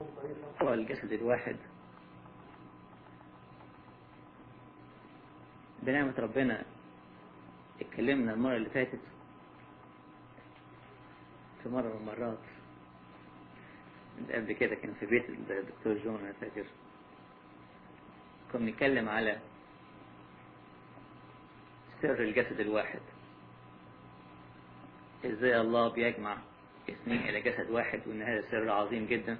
هو الجسد الواحد بنعمة ربنا اتكلمنا المرة اللي فاتت في مرة من المرات قبل كده كان في بيت الدكتور جون أنا فاكر كنا بنتكلم على سر الجسد الواحد ازاي الله بيجمع اثنين الى جسد واحد وان هذا سر عظيم جدا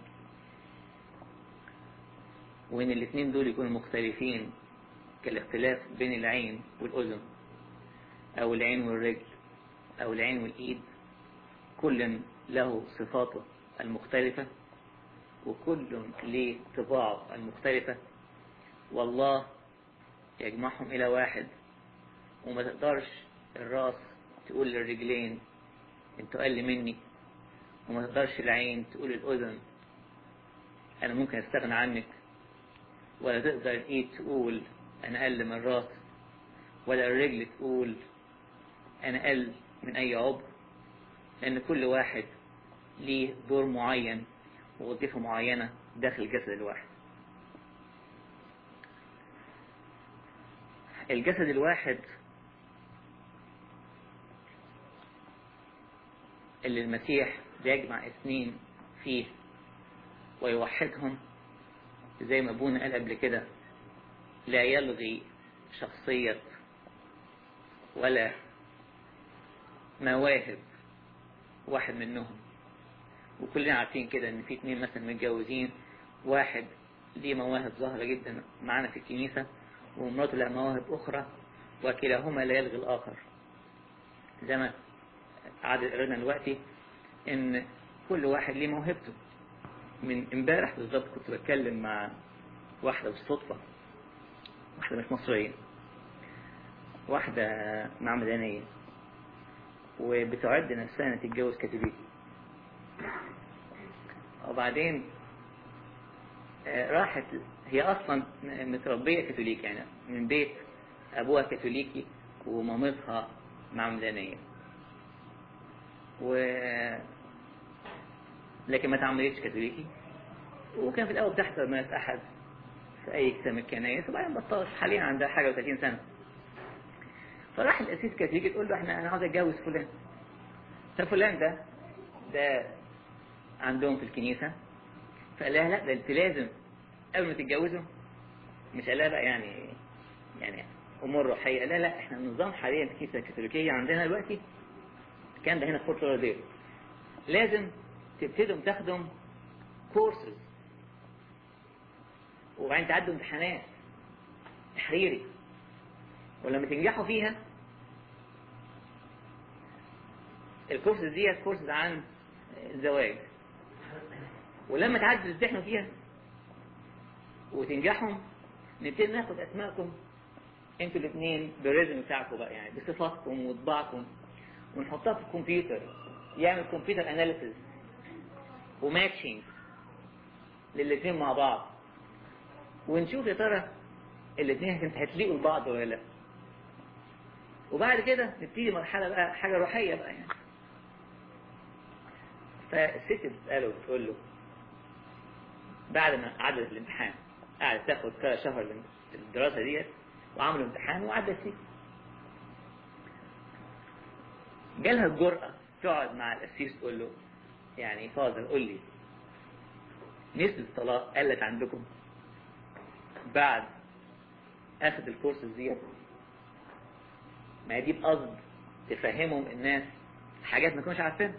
وان الاثنين دول يكونوا مختلفين كالاختلاف بين العين والاذن او العين والرجل او العين والايد كل له صفاته المختلفة وكل له طباعه المختلفة والله يجمعهم إلى واحد وما تقدرش الراس تقول للرجلين انتوا أقل مني وما تقدرش العين تقول الأذن أنا ممكن أستغنى عنك ولا تقدر الإيد تقول أنا أقل من الراس ولا الرجل تقول أنا أقل من أي عضو لأن كل واحد ليه دور معين ووظيفة معينة داخل الجسد الواحد الجسد الواحد اللي المسيح بيجمع اثنين فيه ويوحدهم زي ما ابونا قال قبل كده لا يلغي شخصية ولا مواهب واحد منهم وكلنا عارفين كده ان في اتنين مثلا متجوزين واحد ليه مواهب ظاهرة جدا معانا في الكنيسة ومراته لها مواهب أخرى وكلاهما لا يلغي الآخر زي ما عادة قرينا دلوقتي إن كل واحد ليه موهبته من امبارح بالظبط كنت بتكلم مع واحدة بالصدفة واحدة مش مصرية واحدة معمدانية وبتعد نفسها انها تتجوز كاثوليكي وبعدين راحت هي اصلا متربيه كاثوليكي يعني من بيت ابوها كاثوليكي ومامتها معمدانيه و لكن ما تعملتش كاثوليكي وكان في الاول بتحضر مات احد في اي كتاب من الكنايس وبعدين بطلت حاليا عندها حاجه و30 سنه فراح القسيس كاثوليكي تقول له احنا انا عاوز اتجوز فلان ففلان ده ده عندهم في الكنيسه فقال لها لا ده انت لازم قبل ما تتجوزوا مش قال لها بقى يعني يعني امور روحيه قال لها لا احنا النظام حاليا في الكنيسه الكاثوليكيه عندنا دلوقتي كان ده هنا في فورت لودير لازم تبتدوا تاخدوا كورسز وبعدين تعدوا امتحانات تحريري ولما تنجحوا فيها الكورسز ديت كورسز عن الزواج ولما تعدوا تمتحنوا فيها وتنجحوا نبتدي ناخد اسمائكم انتوا الاثنين بالريزم بتاعكم بقى يعني بصفاتكم وطباعكم ونحطها في الكمبيوتر يعمل كمبيوتر اناليسيس وماتشنج للاثنين مع بعض ونشوف يا ترى الاثنين هتليقوا لبعض ولا لا وبعد كده نبتدي مرحله بقى حاجه روحيه بقى يعني فالست بتساله وبتقول له بعد ما عدت الامتحان قعدت تاخد كذا شهر الدراسه ديت وعملوا امتحان وعدى الست جالها الجرأة تقعد مع القسيس تقول له يعني فاضل قول لي نسبة الطلاق قلت عندكم بعد اخد الكورسز ديت ما هي دي بقصد تفهمهم الناس حاجات ما كانوش عارفينها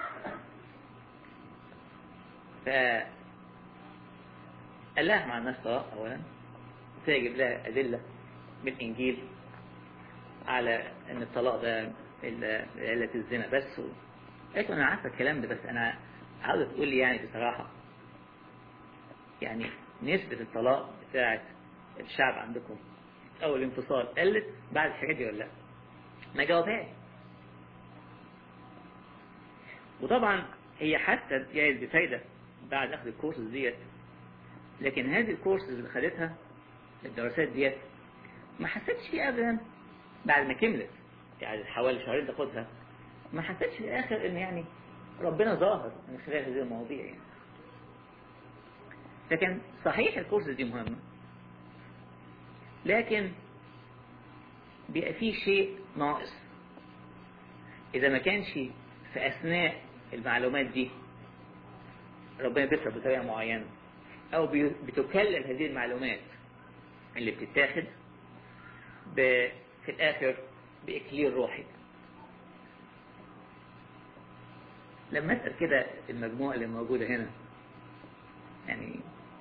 ف قال لها مع الناس طلاق اولا تجيب لها ادله من الانجيل على ان الطلاق ده علة الزنا بس و... قالت انا عارفه الكلام ده بس انا عاوزه تقول لي يعني بصراحه يعني نسبة الطلاق بتاعت الشعب عندكم او الانفصال قلت بعد الحاجات دي ولا لا؟ ما جاوبهاش وطبعا هي حتى جايز بفايدة بعد اخذ الكورسز ديت لكن هذه الكورسز اللي خدتها الدراسات ديت ما حسيتش فيها ابدا بعد ما كملت يعني حوالي شهرين تاخدها ما حسيتش في الاخر ان يعني ربنا ظاهر من خلال هذه المواضيع يعني لكن صحيح الكورس دي مهمة لكن بيبقى فيه شيء ناقص إذا ما كانش في أثناء المعلومات دي ربنا بيشرح بطريقة معينة أو بتكلل هذه المعلومات اللي بتتاخد ب... في الآخر بإكليل روحي لما أسأل كده المجموعة اللي موجودة هنا يعني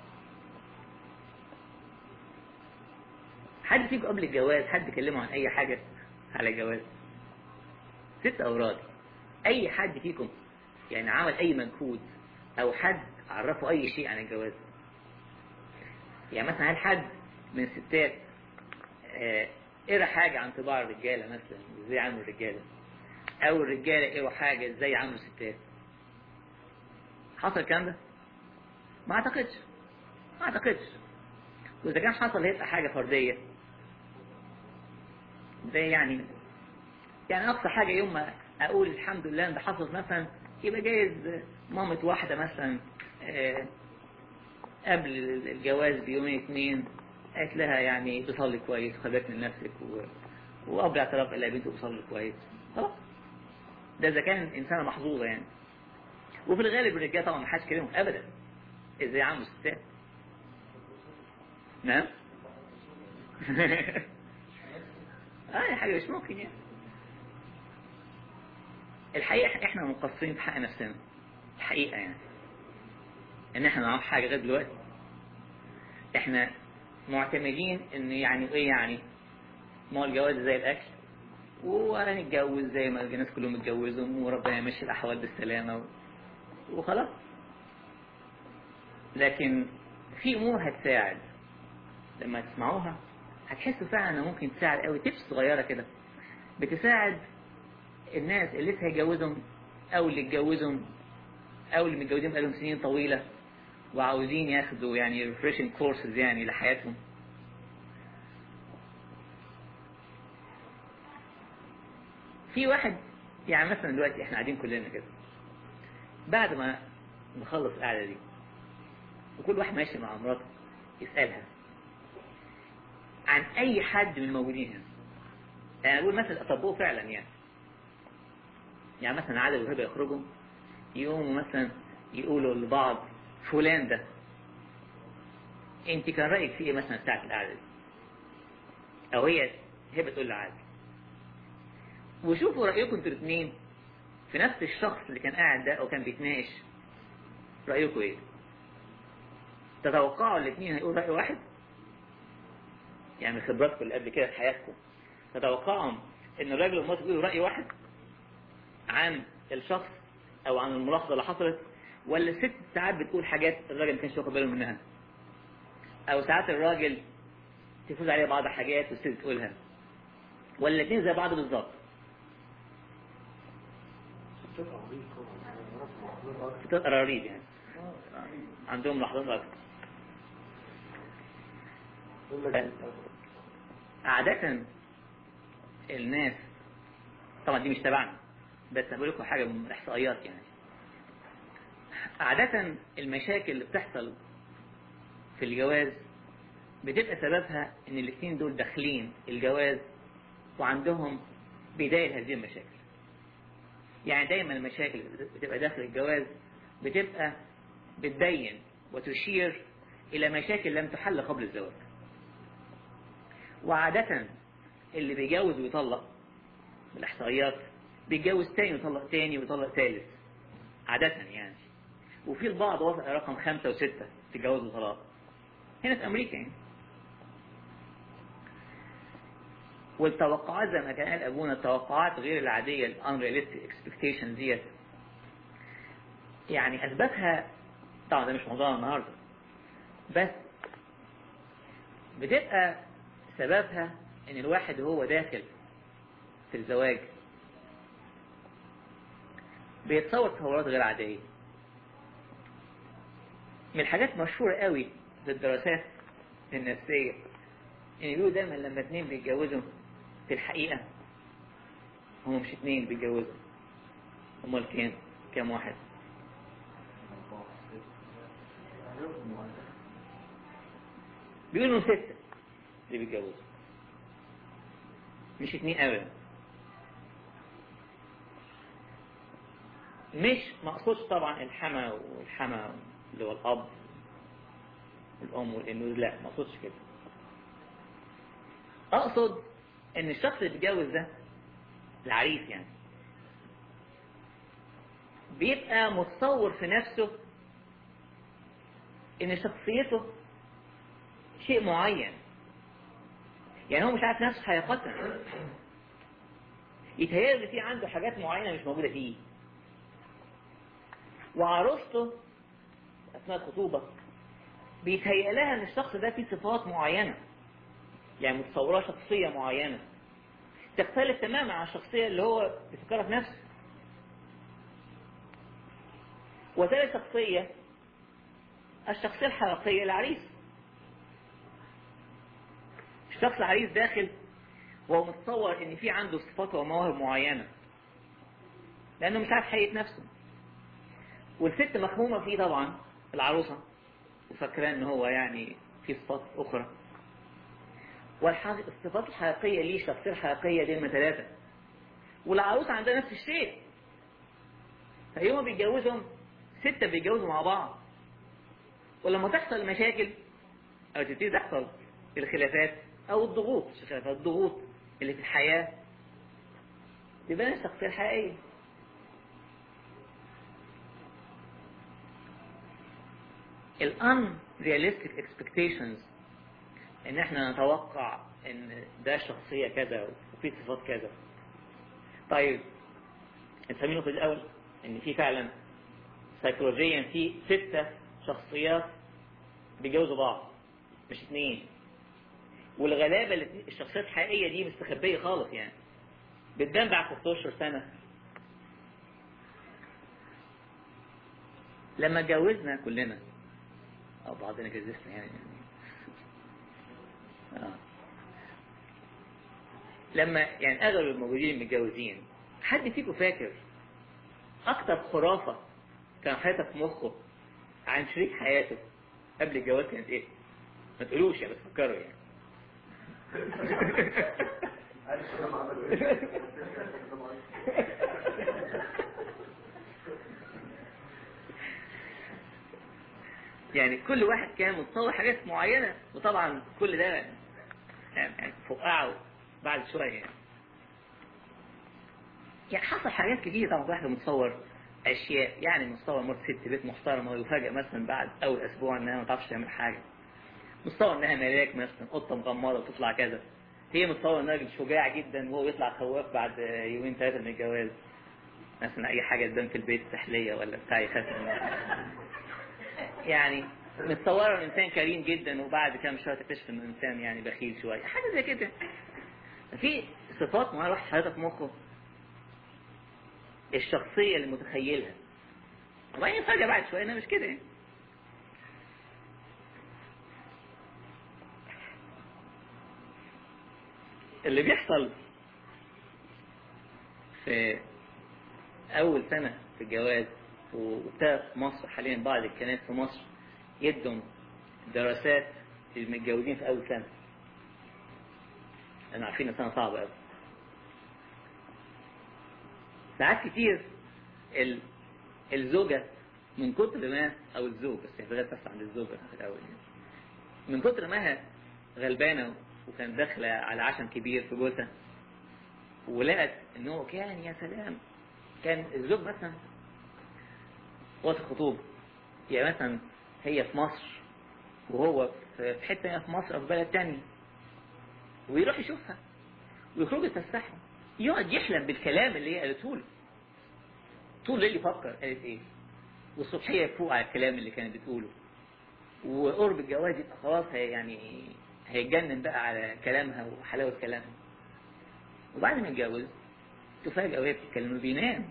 حد فيكم قبل الجواز حد كلمه عن أي حاجة على الجواز ست أو راجل أي حد فيكم يعني عمل أي مجهود أو حد عرفه أي شيء عن الجواز يعني مثلا هل حد من الستات آه قرا حاجة عن طباع الرجالة مثلا ازاي عملوا الرجالة أو الرجالة قروا حاجة ازاي عملوا الستات حصل الكلام ده؟ ما أعتقدش ما أعتقدش وإذا كان حصل هيبقى حاجة فردية زي يعني يعني أقصى حاجة يوم ما أقول الحمد لله إن ده حصل مثلا يبقى جايز مامة واحدة مثلا آه قبل الجواز بيومين اتنين قالت لها يعني بتصلي كويس خلي من نفسك و... وقبل اعتراف قال لها بنته بتصلي كويس خلاص ده اذا كان انسانه محظوظه يعني وفي الغالب الرجاله طبعا ما حدش كلمهم ابدا ازاي عملوا الستات نعم اه حاجه مش ممكن يعني الحقيقه احنا مقصرين في حق نفسنا الحقيقه يعني ان احنا نعرف حاجه لغايه دلوقتي احنا معتمدين ان يعني ايه يعني ما هو الجواز زي الاكل وهنتجوز زي ما الناس كلهم اتجوزوا وربنا يمشي الاحوال بالسلامه و... وخلاص لكن في امور هتساعد لما تسمعوها هتحسوا فعلا انها ممكن تساعد قوي تبس صغيره كده بتساعد الناس اللي لسه هيتجوزهم او اللي اتجوزهم او اللي متجوزين بقالهم سنين طويله وعاوزين ياخدوا يعني ريفريشنج كورسز يعني لحياتهم في واحد يعني مثلا دلوقتي احنا قاعدين كلنا كده بعد ما نخلص القعده دي وكل واحد ماشي مع مراته يسالها عن اي حد من الموجودين هنا يعني اقول مثلا اطبقوا فعلا يعني يعني مثلا عادل وهبه يخرجوا يقوموا مثلا يقولوا لبعض فلان ده انت كان رايك في ايه مثلا ساعه القعده دي او هي هي بتقول لعادل وشوفوا رايكم انتوا الاثنين في نفس الشخص اللي كان قاعد ده او كان بيتناقش رايكم ايه تتوقعوا الاثنين هيقولوا راي واحد يعني خبراتكم اللي قبل كده في حياتكم تتوقعوا ان الراجل والمرأة يقولوا راي واحد عن الشخص او عن الملاحظه اللي حصلت ولا الست ساعات بتقول حاجات الراجل ما كانش واخد باله منها او ساعات الراجل تفوز عليه بعض الحاجات والست تقولها ولا الاثنين زي بعض بالظبط ستات قراريب يعني عندهم لحظات اكتر عادة الناس طبعا دي مش تبعنا بس بقول لكم حاجة من الإحصائيات يعني عادة المشاكل اللي بتحصل في الجواز بتبقى سببها ان الاثنين دول داخلين الجواز وعندهم بداية هذه المشاكل يعني دايما المشاكل بتبقى داخل الجواز بتبقى بتبين وتشير إلى مشاكل لم تحل قبل الزواج وعادة اللي بيجوز ويطلق بالإحصائيات بيتجوز تاني ويطلق تاني ويطلق ثالث عادة يعني وفي البعض وصل رقم خمسة وستة في جواز وطلاق هنا في أمريكا يعني والتوقعات زي ما كان قال أبونا التوقعات غير العادية ال unrealistic expectations ديت يعني أسبابها طبعا ده مش موضوعنا النهاردة بس بتبقى سببها إن الواحد وهو داخل في الزواج بيتصور تصورات غير عادية من الحاجات مشهورة قوي في الدراسات النفسية ان بيقولوا دايما لما اتنين بيتجوزوا في الحقيقة هم مش اتنين بيتجوزوا امال كام كام واحد بيقولوا ستة اللي بيتجوزوا مش اتنين ابدا مش مقصودش طبعا الحما والحما اللي هو الاب والام والابن لا ما اقصدش كده اقصد ان الشخص اللي بيتجوز ده العريس يعني بيبقى متصور في نفسه ان شخصيته شيء معين يعني هو مش عارف نفسه حقيقة يتهيأ ان في عنده حاجات معينة مش موجودة فيه وعروسته اثناء الخطوبة بيتهيأ لها ان الشخص ده فيه صفات معينة يعني متصورة شخصية معينة تختلف تماما عن الشخصية اللي هو بيفكرها في نفسه وثالث شخصية الشخصية الحقيقية العريس الشخص العريس داخل وهو متصور ان في عنده صفات ومواهب معينة لانه مش عارف حقيقة نفسه والست مفهومة فيه طبعا العروسة وفاكرة ان هو يعني في صفات اخرى والصفات الحقيقية ليه الشخصية الحقيقية دي ثلاثة والعروسة عندها نفس الشيء فيوم بيتجوزهم ستة بيتجوزوا مع بعض ولما تحصل المشاكل أو تبتدي تحصل الخلافات أو الضغوط مش الخلافات الضغوط اللي في الحياة تبان الشخصية الحقيقية ال unrealistic expectations ان احنا نتوقع ان ده شخصية كذا وفي صفات كذا طيب انت فاهمين في الاول ان في فعلا سيكولوجيا في ستة شخصيات بيجوزوا بعض مش اثنين والغلابة اللي الشخصيات الحقيقية دي مستخبية خالص يعني بتبان بعد 16 سنة لما اتجوزنا كلنا او بعضنا جوزنا يعني, يعني آه. لما يعني اغلب الموجودين متجوزين حد فيكم فاكر اكتر خرافة كان حياتك في مخه عن شريك حياته قبل الجواز كانت ايه ما تقولوش يعني تفكروا يعني يعني كل واحد كان متصور حاجات معينة وطبعا كل ده يعني فقعه بعد شوية يعني يعني حصل حاجات كتير طبعا واحد متصور اشياء يعني متصور مرت ست بيت محترمه ويفاجئ مثلا بعد اول اسبوع انها ما تعرفش تعمل حاجه متصور انها ملاك مثلا قطه مغمضه وتطلع كذا هي متصور انها راجل شجاع جدا وهو يطلع خواف بعد يومين ثلاثه من الجواز مثلا اي حاجه تبان في البيت سحليه ولا بتاع يخاف يعني متصوره الانسان كريم جدا وبعد كام شهر تكتشف انه انسان يعني بخيل شويه حاجه زي كده في صفات معينه واحد حاططها في مخه الشخصيه اللي متخيلها وبعدين فجاه بعد شويه انها مش كده يعني اللي بيحصل في اول سنه في الجواز وابتدى في مصر حاليا بعض الكنائس في مصر يدوا دراسات للمتجوزين في أول سنة أنا عارفين سنة صعبة أوي ساعات كتير ال... الزوجة من كتر ما أو الزوج بس يعني بس عند الزوجة في الأول يعني. من كتر ما هي غلبانة وكانت داخلة على عشم كبير في جوزها ولقت ان هو كان يا سلام كان الزوج مثلا وقت الخطوبة يعني مثلا هي في مصر وهو في حتة في مصر أو في بلد تاني ويروح يشوفها ويخرجوا يتفسحوا يقعد يحلم بالكلام اللي هي قالته له طول الليل يفكر قالت ايه والصبحية يفوق على الكلام اللي كانت بتقوله وقرب الجواز يبقى خلاص هي يعني هيتجنن بقى على كلامها وحلاوة كلامها وبعد ما يتجوز تفاجئ وهي بتتكلم بينام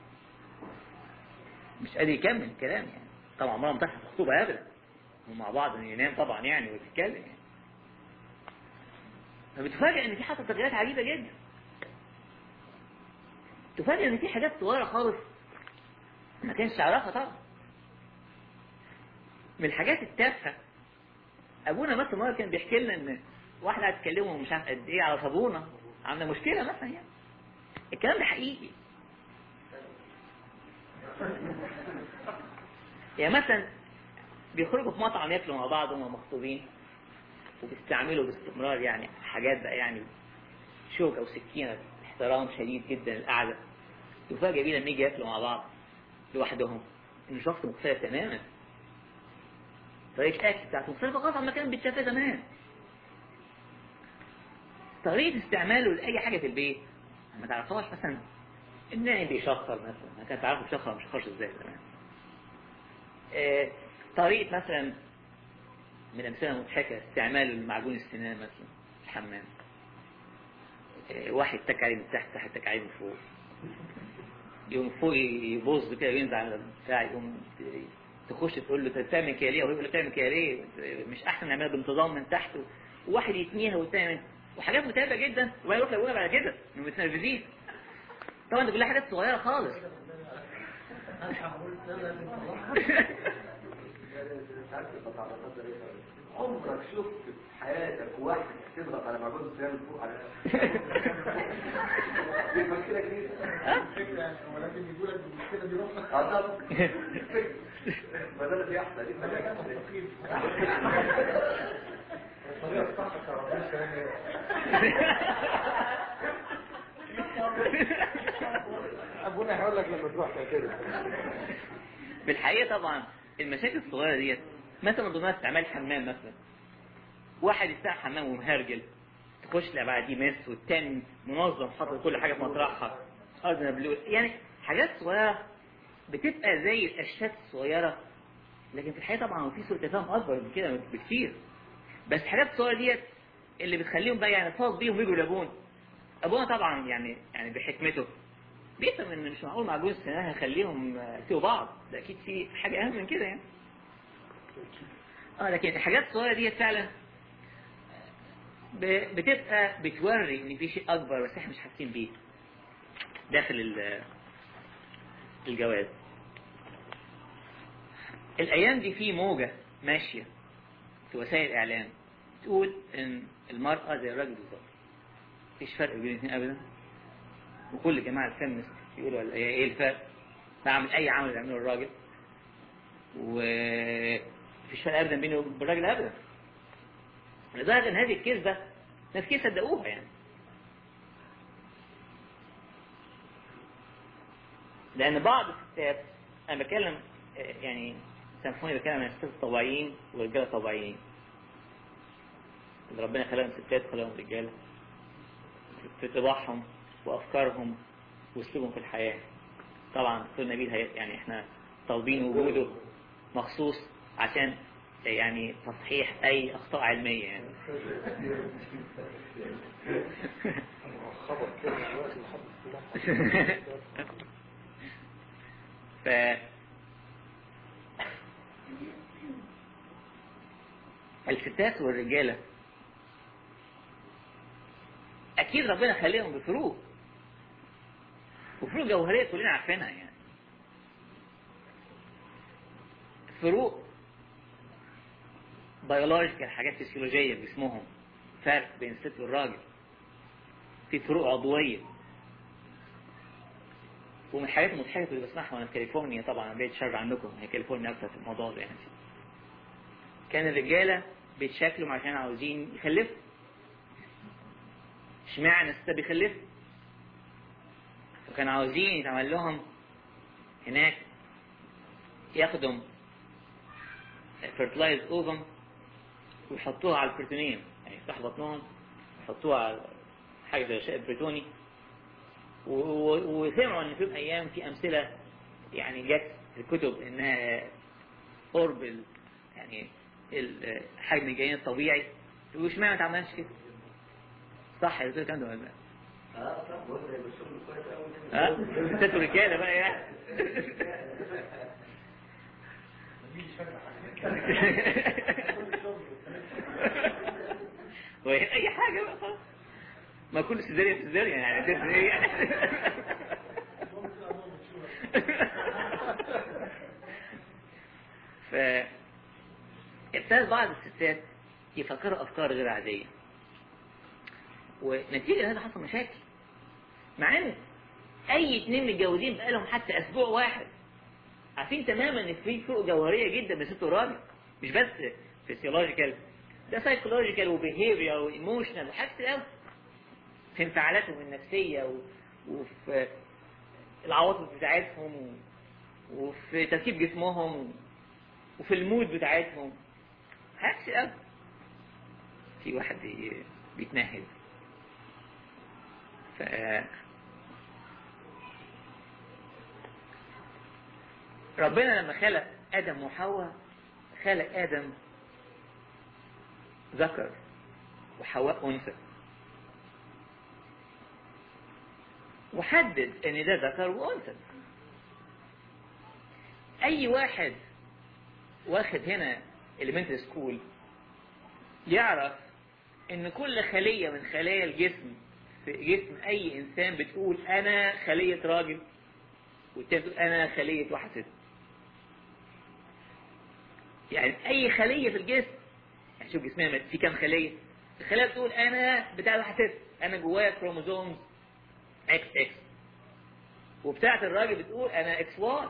مش قادر يكمل الكلام يعني طبعا عمرها ما تحصل خطوبة أبدا ومع بعض ينام طبعا يعني ويتكلم يعني فبتفاجئ ان في حصل تغييرات عجيبة جدا تفاجئ ان في حاجات صغيرة خالص ما كانش يعرفها طبعا من الحاجات التافهة ابونا مثلا مره كان بيحكي لنا ان واحده قاعده تكلمه مش عارف قد ايه على صابونه عندها مشكله مثلا يعني الكلام ده حقيقي يعني مثلا بيخرجوا في مطعم ياكلوا مع بعض وهم مخطوبين وبيستعملوا باستمرار يعني حاجات بقى يعني شوك او سكينه احترام شديد جدا للقعده وفجاه بيه لما يجي ياكلوا مع بعض لوحدهم انه شخص مختلف تماما طريقه الاكل بتاعته مختلفه خالص عن ما كان بيتشافى زمان طريقه استعماله لاي حاجه في البيت ما تعرفهاش مثلا النايم بيشخر مثلا ما كان تعرفوا بيشخر ما بيشخرش ازاي زمان آه، طريقه مثلا من الامثله المضحكه استعمال معجون السنان مثلا في الحمام آه، واحد تك عليه من تحت واحد تك عليه من فوق يقوم فوق يبوظ كده وينزل على البتاع يقوم تخش تقول له طب تعمل كده ليه وهو يقول له تعمل كده ليه مش احسن نعملها بانتظام من تحت وواحد يتنيها والتاني وحاجات متعبه جدا وبعدين يروح لابوها بعد كده انه متنرفزين طبعا دي كلها حاجات صغيره خالص عمرك شفت في حياتك واحد تضغط على معجون السنان فوق على بيفكر كده كده ولكن يقول لك المشكله دي رخصه اه طبعا ما ده اللي بيحصل دي حاجة. الطريقه الصح كربيش كمان ابونا هيقول لك لما تروح كده في الحقيقه طبعا المشاكل الصغيره ديت مثلا من ضمنها استعمال حمام مثلا واحد يستعمل حمام ومهرجل تخش لا بعد دي مس والتاني منظم حاطط كل حاجه في مطرحها ارض مبلول يعني حاجات صغيره بتبقى زي القشات الصغيره لكن في الحقيقه طبعا في سوء تفاهم اكبر من كده بكتير بس الحاجات الصغيره ديت اللي بتخليهم بقى يعني فاض بيهم يجوا لابونا ابونا طبعا يعني يعني بحكمته بيفهم ان مش معقول معجون السنان هيخليهم يسيبوا بعض ده اكيد في حاجه اهم من كده يعني اه لكن الحاجات الصغيره ديت فعلا ب- بتبقى بتوري ان في شيء اكبر بس احنا مش حاسين بيه داخل ال- الجواز الايام دي في موجه ماشيه في وسائل الاعلام تقول ان المراه زي الراجل بالظبط مفيش فرق بين الاثنين ابدا وكل جماعه الفيمنست يقولوا ولا ايه إيه الفرق بعمل اي عمل بيعمله الراجل ومفيش فرق ابدا بينه وبين الراجل ابدا لدرجه ان هذه الكذبه ناس كتير صدقوها يعني لان بعض الستات انا بتكلم آه، يعني سامحوني بتكلم عن الستات الطبيعيين والرجاله الطبيعيين اللي ربنا خلقهم ستات خلقهم رجاله في طباعهم وافكارهم واسلوبهم في الحياه طبعا دكتور نبيل هي يعني احنا طالبين وجوده مخصوص عشان يعني تصحيح اي اخطاء علميه يعني خبر كده دلوقتي لحد ف الستات والرجاله اكيد ربنا خليهم بفروق وفروق جوهريه كلنا عارفينها يعني فروق بيولوجيكال حاجات فسيولوجيه في جسمهم فرق بين الست والراجل في فروق عضويه ومن الحاجات المضحكه اللي بسمعها وانا في كاليفورنيا طبعا بعيد شر عنكم هي كاليفورنيا اكتر في الموضوع ده يعني كان الرجاله بيتشكلوا عشان عاوزين يخلفوا اشمعنى الستات بيخلفوا فكانوا عاوزين يتعمل لهم هناك ياخدوا fertilized ovum ويحطوها على البروتونين يعني يفتحوا بطنهم يحطوها على حاجه زي شيء بريتوني و- و- وسمعوا ان في يوم من الايام في امثله يعني جت في الكتب انها قرب ال- يعني ال- حجم الجنين الطبيعي وش معنى ما تعملش كده؟ صح يا دكتور الكلام ده ولا لا؟ اه طب بص هي بالشغل كويس قوي ها؟ ستات ورجاله بقى يعني مفيش فرق حاجه كل شغل وهي اي حاجه بقى خلاص ما كل سيزاريا سيزاريا يعني تفرق ايه يعني ف ابتدت بعض الستات يفكروا أفكار غير عادية ونتيجة لهذا حصل مشاكل مع ان اي اتنين متجوزين بقالهم حتى اسبوع واحد عارفين تماما ان في فروق جوهريه جدا بين ست وراجل مش بس فيسيولوجيكال ده سايكولوجيكال وبيهيفير وايموشنال وحاجات كتير قوي في انفعالاتهم النفسيه و... وفي العواطف بتاعتهم و... وفي تركيب جسمهم وفي المود بتاعتهم حاجات كتير قوي في واحد بي... بيتنهد ف ربنا لما خلق آدم وحواء خلق آدم ذكر وحواء أنثى وحدد ان ده ذكر وانثى اي واحد واخد هنا elementary سكول يعرف ان كل خلية من خلايا الجسم في جسم اي انسان بتقول انا خلية راجل والتاني بتقول انا خلية واحد ست يعني اي خلية في الجسم يعني شوف جسمنا في كام خلية الخلية بتقول انا بتاع واحد ست انا جوايا كروموزومز اكس اكس وبتاعت الراجل بتقول انا اكس واي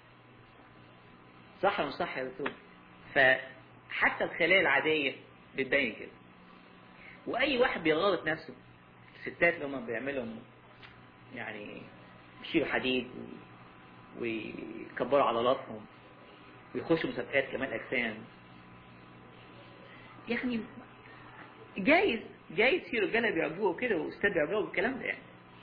صح ولا مش صح يا دكتور فحتى الخلايا العادية بتبين كده واي واحد بيغلط نفسه الستات اللي هم بيعملوا يعني يشيلوا حديد و- ويكبروا عضلاتهم ويخشوا مسابقات كمال اجسام يعني جايز جايز في رجاله بيعجبوه كده واستاذ بيعجبوه بالكلام ده يعني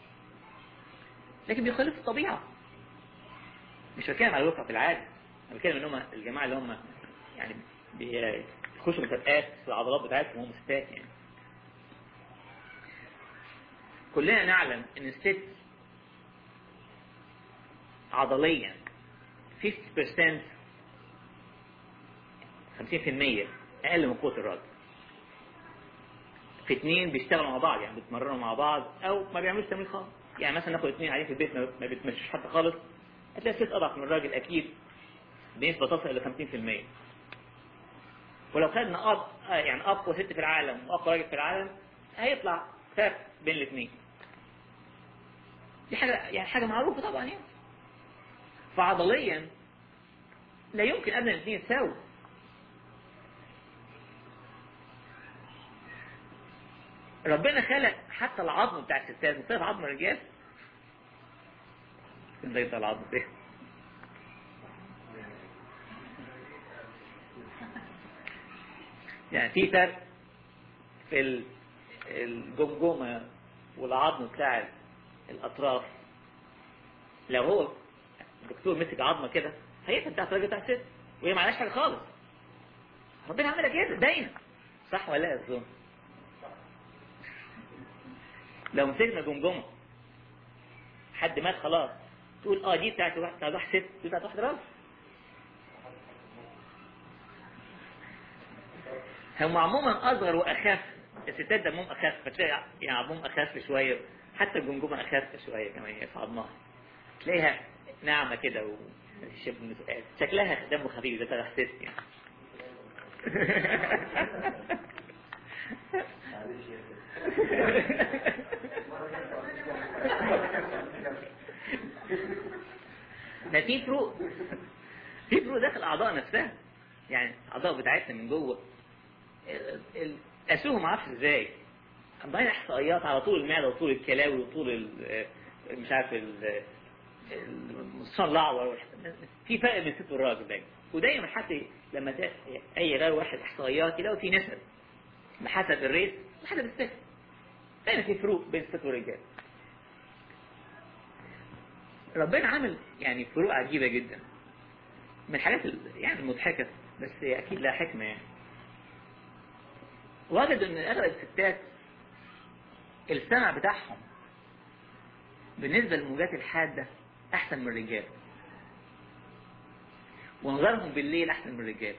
لكن بيخالف الطبيعه مش بتكلم على الواقع في العادي انا بتكلم ان هم الجماعه اللي هم يعني بيخشوا مسابقات في العضلات بتاعتهم وهم ستات يعني كلنا نعلم ان الست عضليا 50% 50% اقل من قوه الراجل في اتنين بيشتغلوا مع بعض يعني بيتمرنوا مع بعض او ما بيعملوش تمرين خالص يعني مثلا ناخد اتنين قاعدين في البيت ما ما بيتمشوش حتى خالص هتلاقي الست اضعف من الراجل اكيد بنسبه تصل الى 50% ولو خدنا أب يعني اقوى ست في العالم واقوى راجل في العالم هيطلع فرق بين الاثنين دي حاجه يعني حاجه معروفه طبعا يعني فعضليا لا يمكن ابدا الاثنين يتساووا ربنا خلق حتى العظم بتاع الستات مختلف عظم الرجال ازاي بتاع العظم ده يعني في فرق في ال- الجمجمة والعظم بتاع الأطراف لو هو الدكتور مسك عظمة كده هيقفل تحت الراجل بتاع الست وهي معلهاش حاجة خالص ربنا عملها كده باينة صح ولا لا يا زون لو مسكنا جمجمة حد مات خلاص تقول اه دي بتاعت واحد بتاعت واحد ست دي بتاعت واحد راجل هم عموما اصغر واخف الستات دمهم اخف فتلاقي يعني عظمهم اخف شويه حتى الجمجمه اخف شويه كمان هي في عظمها تلاقيها ناعمه كده و شكلها دمه خفيف ده بتاع ست يعني ده في فروق في فروق داخل الاعضاء نفسها يعني الاعضاء بتاعتنا من جوه ال- ال- قاسوها ما اعرفش ازاي عندنا احصائيات على طول المعده وطول الكلاوي وطول ال- مش عارف ال- المصان الاعور والح- في فرق بين الست والراجل دايما ودايما حتى لما ت- اي غير واحد احصائيات يلاقوا في نسب بحسب الريت وحسب الست دايما في فروق بين الست والرجال ربنا عامل يعني فروق عجيبه جدا من الحاجات ال- يعني المضحكه بس اكيد لها حكمه يعني وجدوا ان اغلب الستات السمع بتاعهم بالنسبه للموجات الحاده احسن من الرجال ونظرهم بالليل احسن من الرجال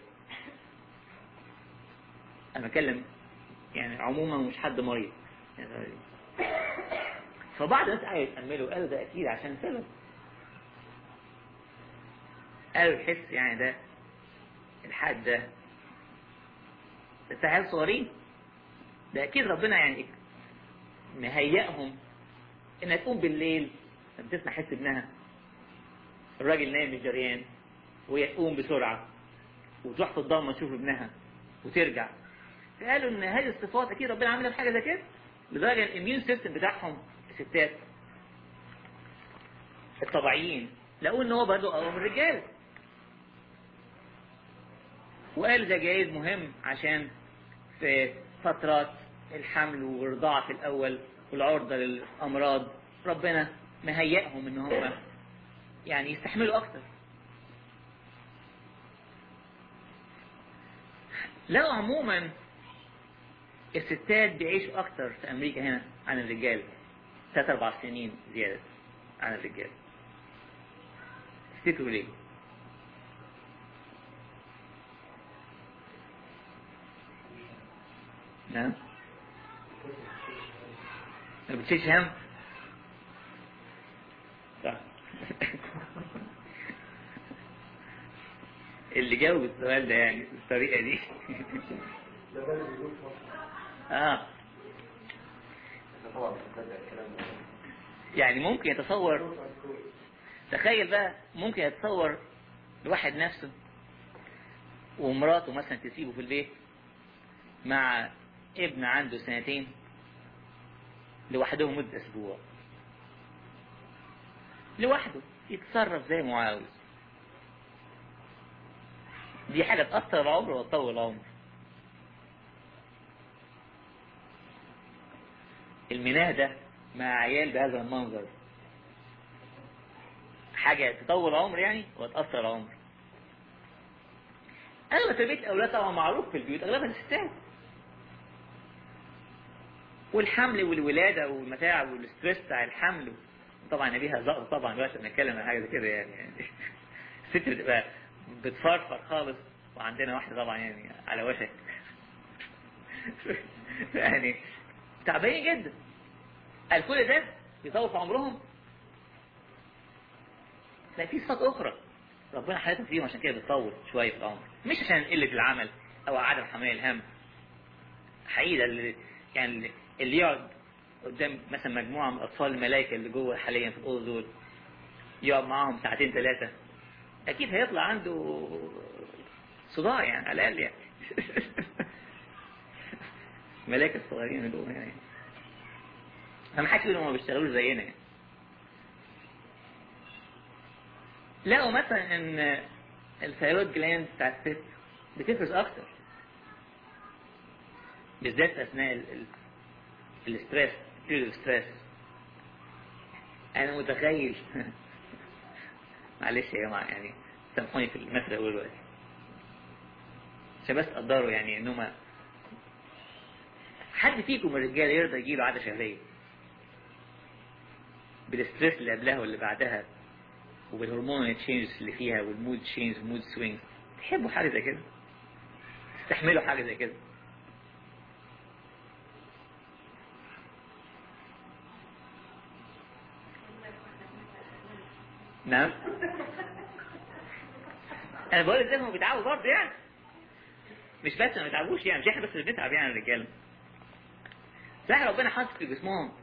انا بتكلم يعني عموما مش حد مريض يعني فبعض الناس قاعد يتأملوا قالوا ده أكيد عشان سبب قالوا الحس يعني ده الحاد ده لسه عيال صغيرين ده اكيد ربنا يعني مهيئهم انها تقوم بالليل لما تسمع حس ابنها الراجل نايم مش دريان وهي تقوم بسرعه وتروح في الضلمه تشوف ابنها وترجع فقالوا ان هذه الصفات اكيد ربنا عاملها بحاجه زي كده لدرجه الاميون سيستم بتاعهم الستات الطبيعيين لقوا ان هو برضه اقوى من الرجال وقال ده جايز مهم عشان في فترات الحمل والرضاعة في الأول والعرضة للأمراض ربنا مهيئهم إن هم يعني يستحملوا أكتر لقوا عموما الستات بيعيشوا أكتر في أمريكا هنا عن الرجال ثلاث أربع سنين زيادة عن الرجال تفتكروا ليه؟ نعم ما بتشيلش هم صح اللي جاوب السؤال ده يعني بالطريقة دي ده ده اللي بيقول في مصر اه أنا طبعا بصدق الكلام ده يعني ممكن يتصور تخيل بقى ممكن يتصور الواحد نفسه ومراته مثلا تسيبه في البيت مع ابن عنده سنتين لوحدهم مدة أسبوع لوحده يتصرف زي ما هو عاوز دي حاجة تأثر العمر وتطول العمر المناه ده مع عيال بهذا المنظر حاجة تطول عمر يعني وتأثر العمر أغلب تربية الأولاد طبعا معروف في البيوت أغلبها الستات والحمل والولادة والمتاع والستريس بتاع الحمل طبعا بيها زقط طبعا دلوقتي بنتكلم عن حاجة زي كده يعني, يعني الست بتبقى بتفرفر خالص وعندنا واحدة طبعا يعني على وشك يعني تعبانين جدا قال كل ده يطول في عمرهم لا في صفات أخرى ربنا حياتهم فيهم عشان كده بتطول شوية في العمر مش عشان قلة العمل أو عدم حمل الهم حقيقة اللي يعني اللي يقعد قدام مثلا مجموعة من أطفال الملائكة اللي جوه حاليا في الأوضة دول يقعد معاهم ساعتين ثلاثة أكيد هيطلع عنده صداع يعني على الأقل يعني ملائكة الصغيرين دول يعني أنا حاسس إنهم ما بيشتغلوش زينا يعني لقوا مثلا إن الثيرويد جلاند بتاع الست بتفرز أكتر بالذات أثناء ال- ال- الاسترس بيريود ستريس أنا متخيل معلش يا جماعة يعني سامحوني في المثل اللي أقوله دلوقتي عشان بس تقدروا يعني إن هما حد فيكم الرجال يرضى يجيله عادة شهرية بالستريس اللي قبلها واللي بعدها وبالهرمون تشينجز اللي فيها والمود تشينج والمود سوينج تحبوا حاجة زي كده تستحملوا حاجة زي كده نعم انا بقول ازاي هم بيتعبوا برضه يعني مش بس ما بيتعبوش يعني مش احنا بس اللي بنتعب يعني الرجاله صح ربنا حاطط في جسمهم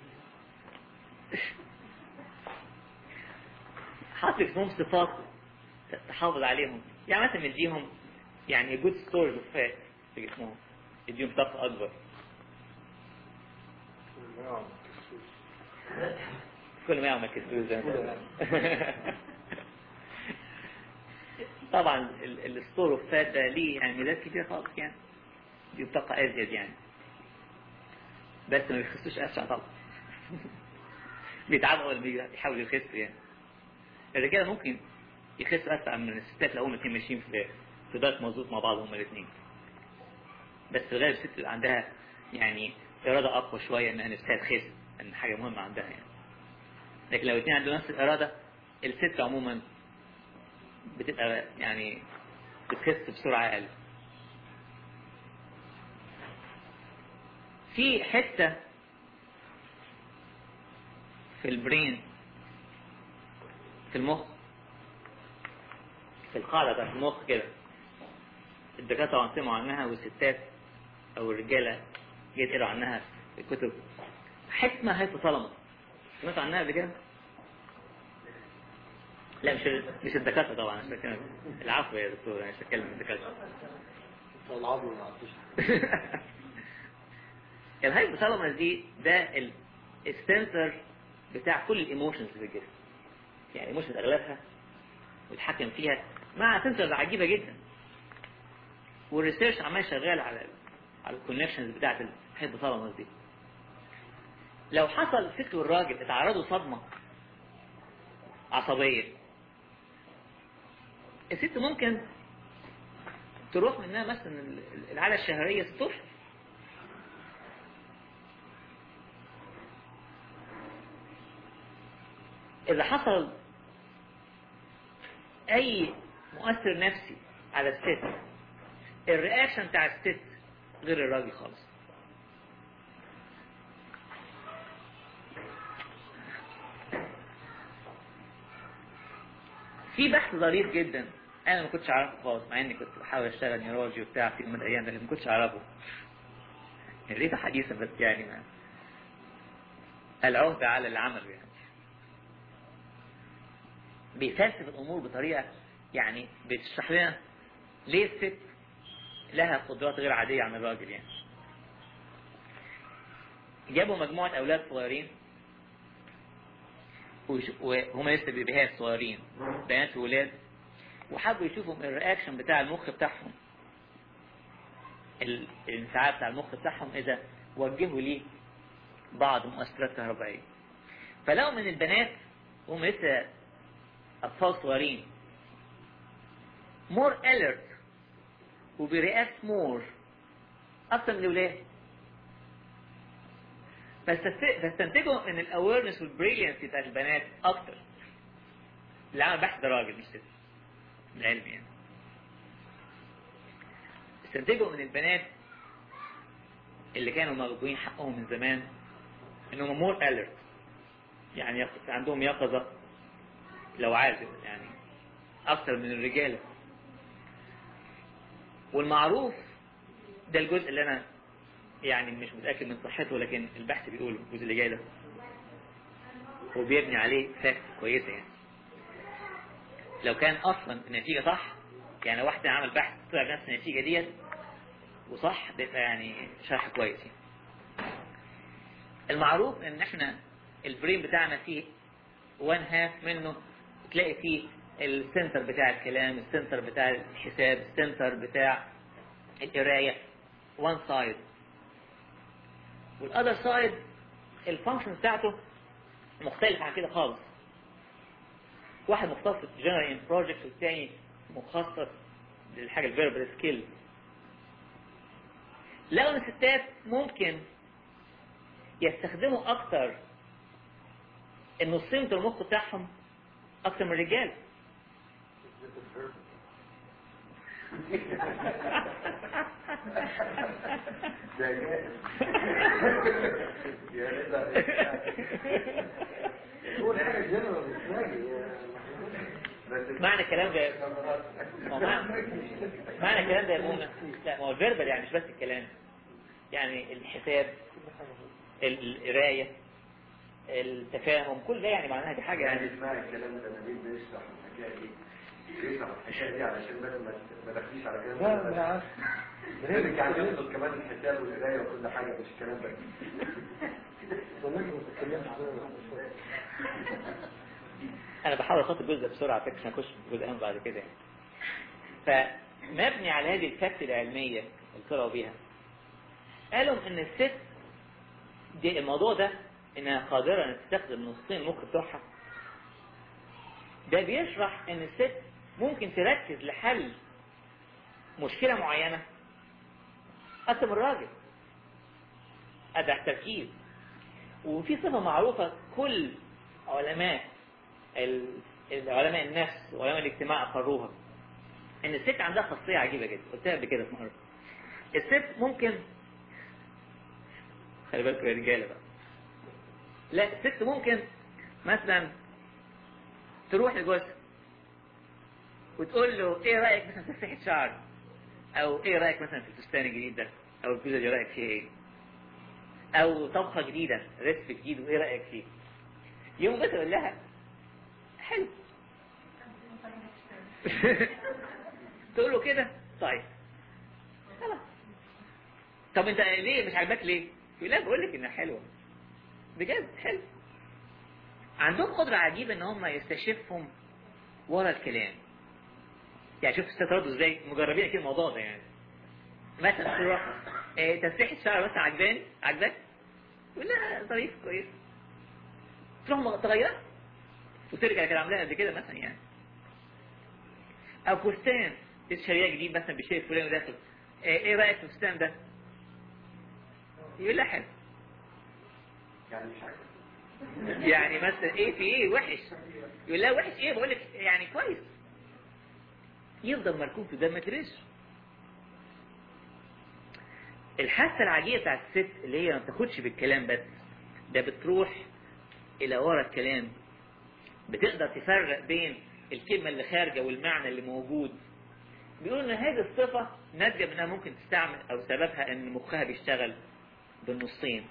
حاطط في جسمهم صفات تحافظ عليهم يعني مثلا مديهم يعني جود ستورز اوف فات في جسمهم يديهم طاقه اكبر نعم كل ما يعمل كسبوز زي ما طبعا ال- الستور اوف فات ده ليه يعني ميزات كتير خالص يعني دي طاقة أزيد يعني بس ما بيخسوش أسرع طبعا بيتعبوا أول ما بيحاولوا يخسوا يعني الرجالة ممكن يخسوا أسرع من الستات لو هما الاتنين ماشيين في في دايت مظبوط مع بعض هما الاتنين بس في الغالب الست بيبقى عندها يعني إرادة أقوى شوية إنها نفسها تخس إن حاجة مهمة عندها يعني لكن لو الاثنين عندهم نفس الإرادة الست عموما بتبقى يعني بتخس بسرعة أقل في حتة في البرين في المخ في القاعدة بتاعت المخ كده الدكاترة طبعا سمعوا عنها والستات او الرجاله جيت يقروا عنها في الكتب حته اسمها هايبوثالاموس سمعتوا عنها قبل كده؟ لا مش مش الدكاتره طبعا مش بتكلم العفو يا دكتور انا مش بتكلم الدكاتره العظم ما عرفتش الهايبوثالاموس دي ده ال- السنتر بتاع كل الايموشنز في الجسم يعني الايموشنز اغلبها بيتحكم فيها مع سنسورز عجيبه جدا والريسيرش عمال شغال على على الكونكشنز بتاعت الهايبوثالاموس دي لو حصل الست والراجل اتعرضوا صدمه عصبيه الست ممكن تروح منها مثلا العاده الشهريه ست إذا حصل أي مؤثر نفسي على الست الرياكشن بتاع الست غير الراجل خالص في بحث ظريف جدا انا ما كنتش اعرفه خالص مع اني كنت بحاول اشتغل نيورولوجي وبتاع في يوم من الايام لكن ما كنتش اعرفه يا ريتها حديثه بس يعني ما العهدة على العمل يعني بيفلسف الامور بطريقه يعني بتشرح لنا ليه الست لها قدرات غير عاديه عن الراجل يعني جابوا مجموعه اولاد صغيرين ويش- وهم لسه بيبيهات صغيرين بنات وولاد وحبوا يشوفوا الرياكشن بتاع المخ بتاعهم ال- الانفعال بتاع المخ بتاعهم اذا وجهوا ليه بعض مؤثرات كهربائيه فلقوا من البنات وهم لسه اطفال صغيرين more alert وبيرياكت مور اكتر من الاولاد فاستست- فاستنتجوا ان الاويرنس والبريليانس بتاعت البنات اكتر اللي عمل بحث ده راجل مش ست العلم يعني استنتجوا من البنات اللي كانوا مغضوبين حقهم من زمان انهم مور alert يعني يق- عندهم يقظة لو عازم يعني اكتر من الرجالة والمعروف ده الجزء اللي انا يعني مش متأكد من صحته لكن البحث بيقول الجزء اللي جاي ده وبيبني عليه فاكت كويسة يعني لو كان اصلا النتيجة صح يعني لو واحد عمل بحث طلع بنفس النتيجة ديت وصح بيبقى يعني شرح كويس يعني. المعروف ان احنا البرين بتاعنا فيه وان هاف منه تلاقي فيه السنتر بتاع الكلام السنتر بتاع الحساب السنتر بتاع القراية وان سايد والاذر سايد الفانكشن بتاعته مختلف عن كده خالص واحد مختص جنرال ان بروجكت والتاني مخصص للحاجة الفيربال سكيل لقوا ان الستات ممكن يستخدموا اكتر النصين بتوع المخ بتاعهم اكتر من الرجال ده جاهز يا رضا هو الحاجة جنرال اسمها بس معنى الكلام ده ما هو معنى معنى الكلام ده يا ابونا لا ما هو الفيربال يعني مش بس الكلام يعني الحساب ال- القرايه التفاهم كل ده يعني معناها دي حاجه يعني يعني اسمها الكلام ده نبيل بيشرح الحكايه دي بيشرح الحكايه دي علشان بس ما ما تاخديش على كلام لا لا عارف لازم يعني يقصد كمان الحساب والقرايه وكل حاجه مش الكلام ده ظننت ما تتكلمش شوية انا بحاول اخط الجزء ده بسرعه فكره عشان اخش في الجزء بعد كده يعني فمبني على هذه الفكت العلميه اللي طلعوا بيها قالوا ان الست دي الموضوع ده انها قادره ان تستخدم نصين المخ بتوعها ده بيشرح ان الست ممكن تركز لحل مشكله معينه اكتر من الراجل ادع تركيز وفي صفه معروفه كل علماء ال- علماء النفس وعلماء الاجتماع اقروها ان الست عندها خاصيه عجيبه جدا قلتها قبل كده في مره الست ممكن خلي بالكم يا رجاله بقى لا الست ممكن مثلا تروح لجوزها وتقول له ايه رايك مثلا في تسريحه شعر او ايه رايك مثلا في الفستان الجديد ده او البيتزا دي رايك فيها ايه او طبخه جديده ريسبي جديد وايه رايك فيه يوم بس اقول لها حلو تقول له كده طيب خلاص طب انت ليه مش عاجباك ليه يقول لا بقول لك انها حلوه بجد حلو عندهم قدرة عجيبة ان هم يستشفهم ورا الكلام يعني شوف استطردوا ازاي مجربين كده الموضوع ده يعني مثلا تروح اه تسريح الشعر مثلا عجباني عجبك يقول لا ظريف كويس تروح تغيرها وترجع كده عاملاها قبل كده مثلا يعني او فستان شاريه جديد مثلا بشيء فلان وداخل اه ايه رايك في الفستان ده؟ يقول لا حلو يعني مش عارف يعني مثلا ايه في ايه وحش يقول لا وحش ايه بقول لك يعني كويس يفضل مركوب في ده ما تريش الحاسه العجيبه بتاعت الست اللي هي ما بتاخدش بالكلام بس ده بتروح الى ورا الكلام بتقدر تفرق بين الكلمه اللي خارجه والمعنى اللي موجود بيقولوا ان هذه الصفه ناتجه منها ممكن تستعمل او سببها ان مخها بيشتغل بالنصين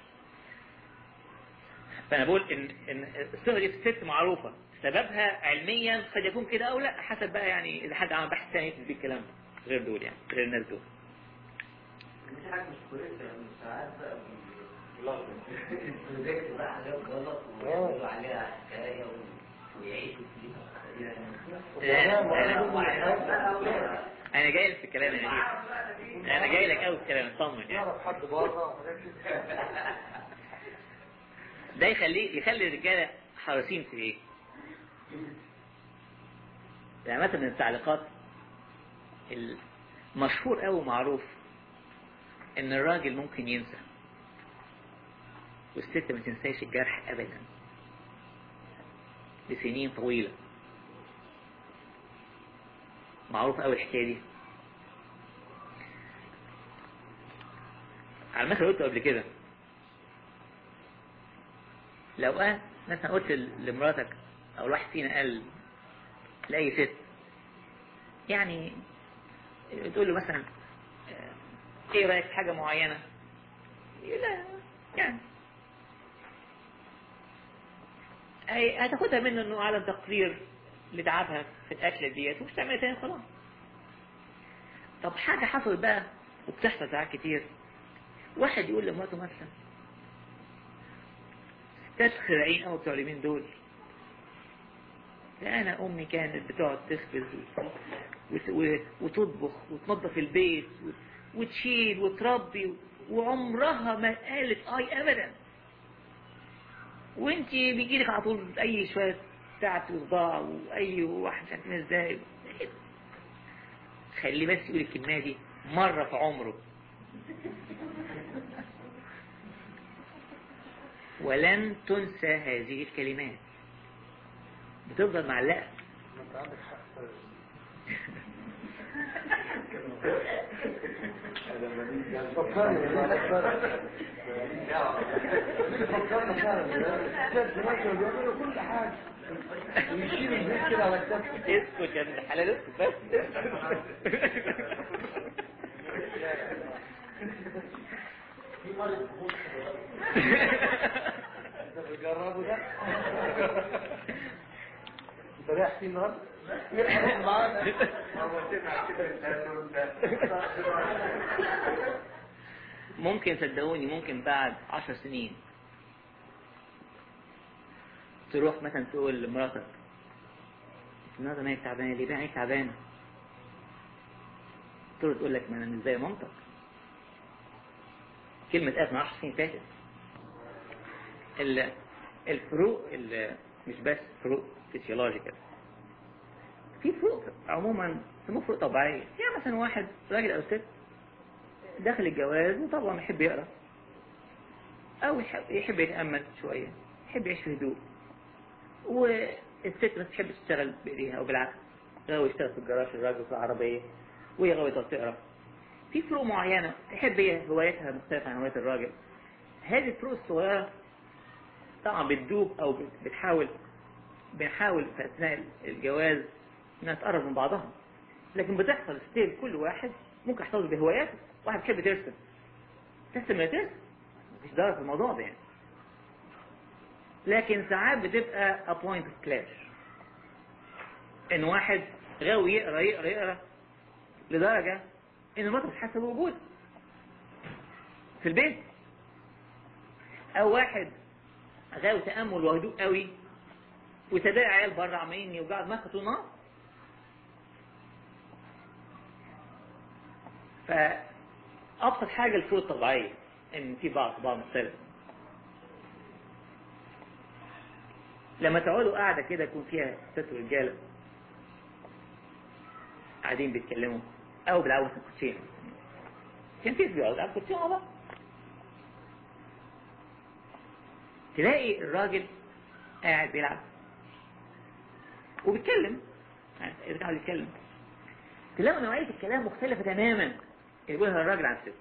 فانا بقول ان ان الصفه دي في الست معروفه سببها علميا قد يكون كده او لا حسب بقى يعني اذا حد عمل بحث ثاني يثبت الكلام ده غير دول يعني غير الناس دول مش حاجة مش كويسة يعني ساعات بقى بيذاكر بقى حاجات غلط ويقولوا عليها حكاية ويعيشوا فيها لا، لا، لا. انا جاي لك في الكلام انا جاي انا جاي لك قوي في الكلام اطمن يعني يعرف حد بره وحاجات كده. ده يخليه يخلي الرجاله حريصين في ايه؟ يعني مثلا من التعليقات المشهور قوي معروف ان الراجل ممكن ينسى والست ما تنساش الجرح ابدا لسنين طويلة معروف قوي الحكاية دي على مثل قلت قبل كده لو أنا مثلا قلت لمراتك أو الواحد فينا قال لأي ست يعني تقول له مثلا آه، ايه رأيك في حاجة معينة يقول لا يعني هي- هتاخدها منه انه على تقدير لتعبها في الاكله ديت ومش تعملها تاني خلاص طب حاجه حصلت بقى وبتحصل ساعات كتير واحد يقول لمراته مثلا ستات خرعين قوي بتوع اليومين دول ده انا امي كانت بتقعد تخبز وت- و- وتطبخ وتنظف البيت و- وتشيل وتربي وعمرها ما قالت اي ابدا وانت بيجي لك على طول اي شويه تعب وصداع واي واحد مش عارف مين ازاي خليه بس يقول الكلمه دي مره في عمره ولن تنسى هذه الكلمات بتفضل معلقه انت عندك حق فكرني والله فكرني فكرنا فعلا الستات زمان كانوا بيعملوا كل حاجه ويشيلوا البيت كده على كتافهم اسكت يا ابن الحلال اسكت بس في مرض مخ انت بتجربه ده انت رايح فيه النهارده؟ هروح معانا مرتين على كده انت وانت ممكن صدقوني ممكن بعد عشر سنين تروح مثلا تقول لمراتك النهارده مالك تعبانه ليه بقى تعبانه تقول تقول لك ما انا مش زي مامتك كلمة قالت من 10 سنين فاتت ال- الفروق ال- مش بس فروق فيسيولوجيكال في فروق عموما سموه فروق طبيعية يعني مثلا واحد راجل أو ست داخل الجواز وطبعا يحب يقرا او يحب, يحب يتامل شويه يحب يعيش في هدوء والست ما تحب تشتغل بايديها او بالعكس غاوي يشتغل في الجراج الراجل في العربيه وهي غاويه تقعد تقرا في فروق معينه تحب هي هوايتها مختلفه عن هوايه الراجل هذه الفروق الصغيره طبعا بتدوب او بت- بتحاول بنحاول في اثناء الجواز انها تقرب من بعضها لكن بتحصل ستيل كل واحد ممكن يحتفظ بهواياته واحد بيحب ترسم تسلم يا تسلم مفيش ضرر في الموضوع ده يعني لكن ساعات بتبقى a point of clash ان واحد غاوي يقرا يقرا يقرا لدرجة ان مراته بتحس بوجود في البيت او واحد غاوي تأمل وهدوء قوي وتلاقي عيال بره عمالين يوجعوا دماغها طول النهار فأبسط حاجة الفروق الطبيعية إن في بعض بعض مختلف لما تقعدوا قاعدة كده يكون فيها ست ورجالة قاعدين بيتكلموا أو بيلعبوا في الكوتشين كان في بيقعدوا يلعبوا كوتشين مع بعض تلاقي الراجل قاعد بيلعب وبيتكلم يعني إذا كان بيتكلم تلاقوا نوعية الكلام مختلفة تماما اللي بيقولها الراجل عن الست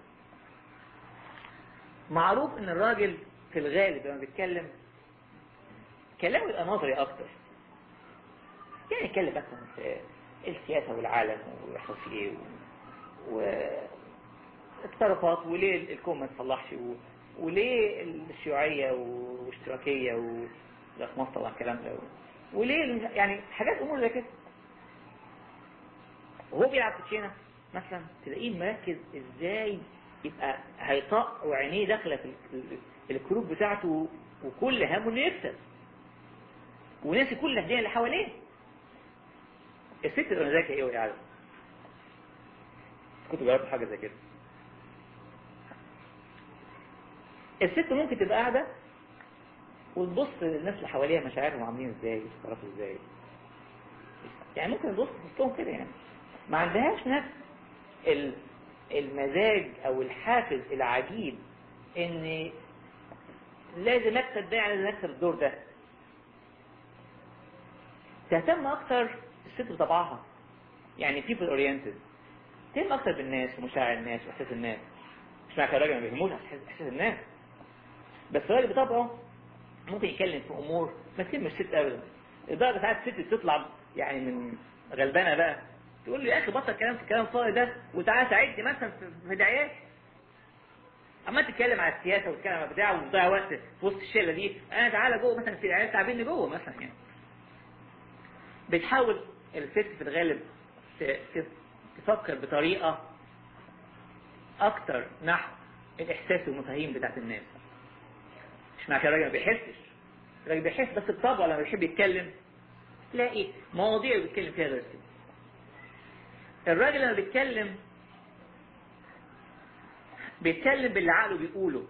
معروف ان الراجل في الغالب لما بيتكلم كلامه يبقى نظري اكتر يعني يتكلم مثلا في السياسة والعالم ويحصل فيه ايه و... التصرفات وليه الكون ما تصلحش و... وليه الشيوعية واشتراكية ولا في مصر طبعا الكلام ده وليه يعني حاجات امور زي كده وهو بيلعب كوتشينه مثلا تلاقيه مركز ازاي يبقى هيطق وعينيه داخله في ال- الكروب بتاعته وكل همه انه يكسب وناسي كل الهدايا اللي حواليه الست تبقى ذكيه ايه وهي قاعده كنت جربت حاجه زي كده الست ممكن تبقى قاعده وتبص للناس اللي حواليها مشاعرهم عاملين ازاي بيتصرفوا ازاي يعني ممكن تبص في وسطهم كده يعني ما عندهاش نفس ال- المزاج او الحافز العجيب ان لازم اكسب ده يعني لازم اكسب الدور ده تهتم اكتر الست بطبعها يعني people oriented تهتم اكتر بالناس ومشاعر الناس واحساس الناس مش معنى كده الراجل ما بيهموش احساس إحساس الناس بس الراجل بطبعه ممكن يتكلم في امور ما تهمش الست ابدا لدرجه ساعات الست تطلع يعني من غلبانه بقى تقول لي يا اخي بطل كلام في الكلام الفاضي ده وتعالى ساعدني مثلا في- في دعايات اما تتكلم على السياسه وتتكلم على بتاع وتضيع وقت في وسط الشله دي انا تعالى جوه مثلا في العيال تعبيني جوه مثلا يعني بتحاول الست في الغالب ت- ت- تفكر بطريقه اكتر نحو الاحساس والمفاهيم بتاعت الناس مش معنى كده الراجل ما بيحسش الراجل بيحس بس بطبعه لما بيحب يتكلم تلاقي مواضيع بيتكلم فيها غير كده الراجل لما بيتكلم بيتكلم باللي عقله بيقوله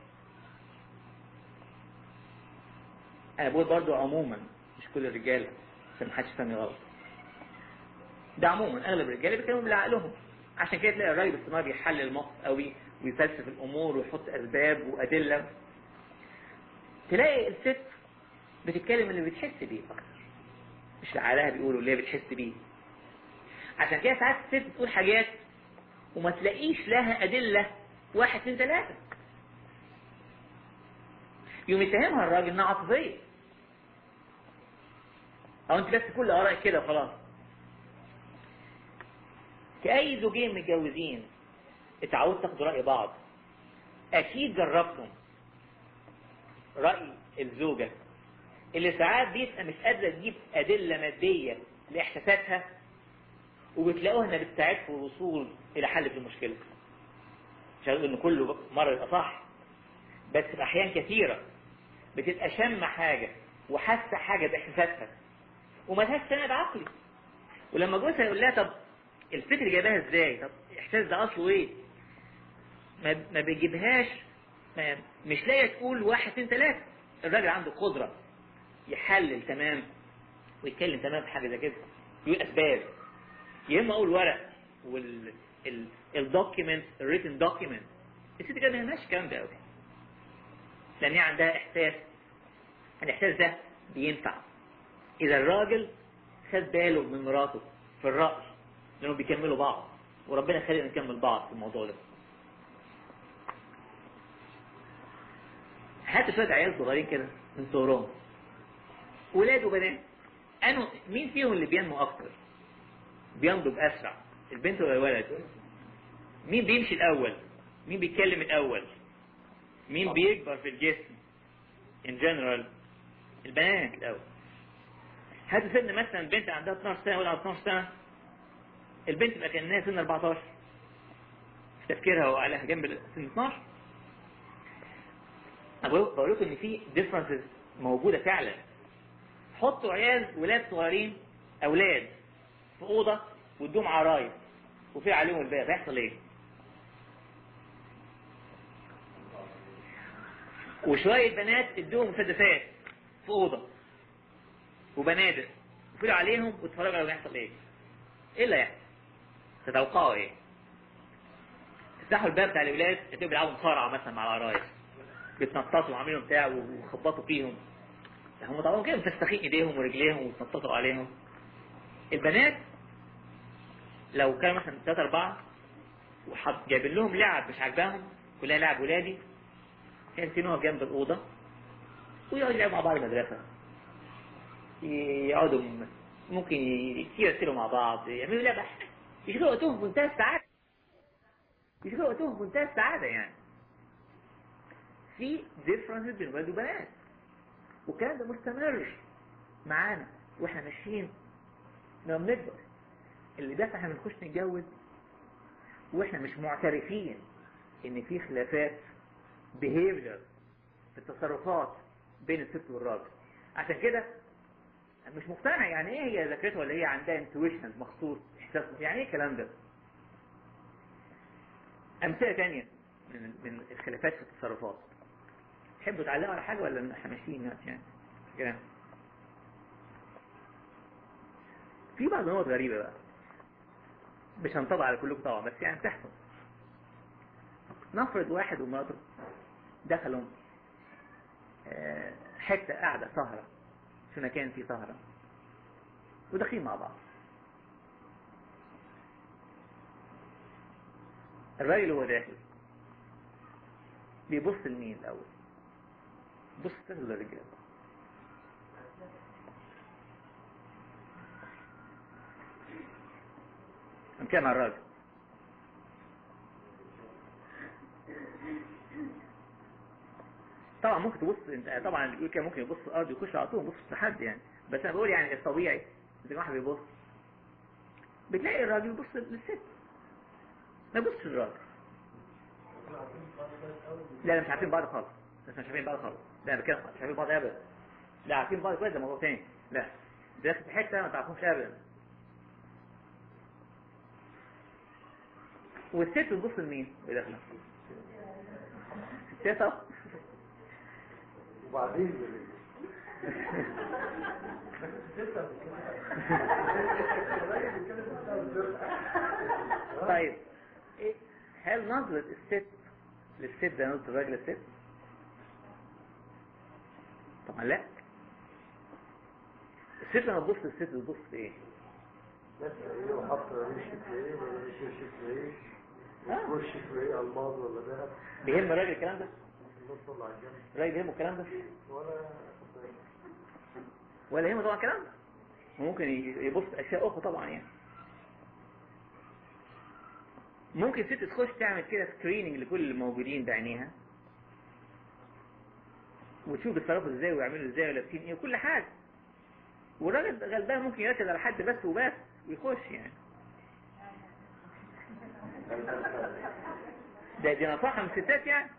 انا بقول برضو عموما مش كل الرجاله عشان ما حدش يفهمني غلط ده عموما اغلب الرجاله بيتكلموا باللي عقلهم عشان كده تلاقي الراجل باستمرار بيحلل الموقف قوي ويفلسف الامور ويحط اسباب وادله تلاقي الست بتتكلم اللي بتحس بيه اكتر مش اللي عقلها بيقولوا اللي هي بتحس بيه عشان كده ساعات الست تقول حاجات وما تلاقيش لها أدلة واحد اتنين تلاتة يوم يتهمها الراجل انها عاطفية او انت بس كل ارائك كده وخلاص كأي زوجين متجوزين اتعودوا تاخدوا رأي بعض اكيد جربتم رأي الزوجة اللي ساعات بيبقى مش قادرة تجيب أدلة مادية لإحساساتها وبتلاقوها انها بتساعد في الوصول الى حل في المشكله مش هقول ان كله مره يبقى صح بس في احيان كثيره بتبقى شامه حاجه وحاسه حاجه باحساساتها وما لهاش سند عقلي ولما جوزها يقول لها طب الفكر جابها ازاي طب الاحساس ده اصله ايه ما, ما بيجيبهاش ما مش لاقيه تقول واحد اتنين تلاته الراجل عنده قدره يحلل تمام ويتكلم تمام في حاجه زي كده يقول اسباب يا اما اقول ورق وال الدوكيمنت الريتن دوكيمنت الست كده ما يهمهاش الكلام ده قوي لان هي عندها احساس الاحساس ده بينفع اذا الراجل خد باله من مراته في الراي لانهم بيكملوا بعض وربنا خلينا نكمل بعض في الموضوع ده هاتوا شويه عيال صغيرين كده من صغرهم ولاد وبنات أنا مين فيهم اللي بينمو اكتر بينضج اسرع البنت ولا الولد مين بيمشي الاول مين بيتكلم الاول مين بيكبر في الجسم in general البنات الاول هاتوا سن مثلا بنت عندها 12 سنه ولا 12 سنه البنت بقى كانها سن 14 في تفكيرها وعليها جنب سن 12 أنا بقول بقول لكم ان في differences موجوده فعلا حطوا عيال ولاد صغيرين اولاد في اوضه وادوهم عرايس وفي عليهم الباب هيحصل ايه؟ وشويه بنات ادوهم مسدسات في اوضه وبنادق وفروا عليهم واتفرجوا على هيحصل ايه؟ ايه اللي هيحصل؟ تتوقعوا ايه؟ افتحوا الباب بتاع الاولاد هتلاقوا بيلعبوا مصارعه مثلا مع العرايس بيتنططوا وعاملين بتاع وخبطوا فيهم هم طبعا كده مفسخين ايديهم ورجليهم وتنططوا عليهم البنات لو كانوا مثلا ثلاثة أربعة وحط جايبين لهم لعب مش عاجباهم كلها لعب ولادي ينسينوها جنب الأوضة ويقعدوا يلعبوا مع بعض المدرسة يقعدوا م- ممكن يرسلوا مع بعض يعملوا لعبة يشغلوا وقتهم في منتهى السعادة يشغلوا وقتهم في منتهى السعادة يعني في differences بين ولاد وبنات والكلام ده مستمر معانا واحنا ماشيين لما بنكبر اللي ده احنا بنخش نتجوز واحنا مش معترفين ان في خلافات behavior في التصرفات بين الست والراجل عشان كده مش مقتنع يعني ايه هي ذاكرتها ولا هي عندها انتويشن مخصوص احساس يعني ايه الكلام ده امثله تانية من من الخلافات في التصرفات تحبوا تعلقوا على حاجه ولا احنا ماشيين ناس يعني كلام في بعض النقط غريبه بقى مش هنطبق على كلكم طبعا بس يعني بتحصل نفرض واحد ومراته دخلوا آه، حته قاعده سهره في مكان فيه سهره وداخلين مع بعض الراجل وهو داخل بيبص لمين الاول بص تاخد للرجال كان على الراجل طبعا ممكن تبص انت طبعا اللي بيقول كده ممكن يبص الارض يخش على طول يبص لحد يعني بس انا بقول يعني الطبيعي اذا واحد بيبص بتلاقي الراجل يبص للست ما يبصش للراجل لا لا مش عارفين بعض خالص بس مش عارفين بعض خالص لا انا بتكلم مش عارفين بعض ابدا لا عارفين بعض كويس ده موضوع تاني لا داخل في حته ما تعرفوش ابدا والست بتبص لمين وهي داخله الست أهو. وبعدين طيب إيه؟ هل نظرة الست للست ده نظرة الراجل للست؟ طبعا لا الست لما تبص للست بتبص ايه؟ لابسه ايه وحاطه ريش شكل ايه ولا ريش شكل ايه آه. وش شكل ايه الماظ ولا ذهب بيهم الراجل الكلام ده؟ النص ولا على الجنب الراجل بيهمه الكلام ده؟ ولا ولا يهمه طبعا الكلام ده؟ ممكن يبص اشياء اخرى طبعا يعني ممكن ست تخش تعمل كده سكريننج لكل الموجودين بعينيها وتشوف بيتصرفوا ازاي ويعملوا ازاي ولابسين ايه وكل حاجه والراجل غلبان ممكن يركز على حد بس وبس ويخش يعني ده دي نصيحه من الستات يعني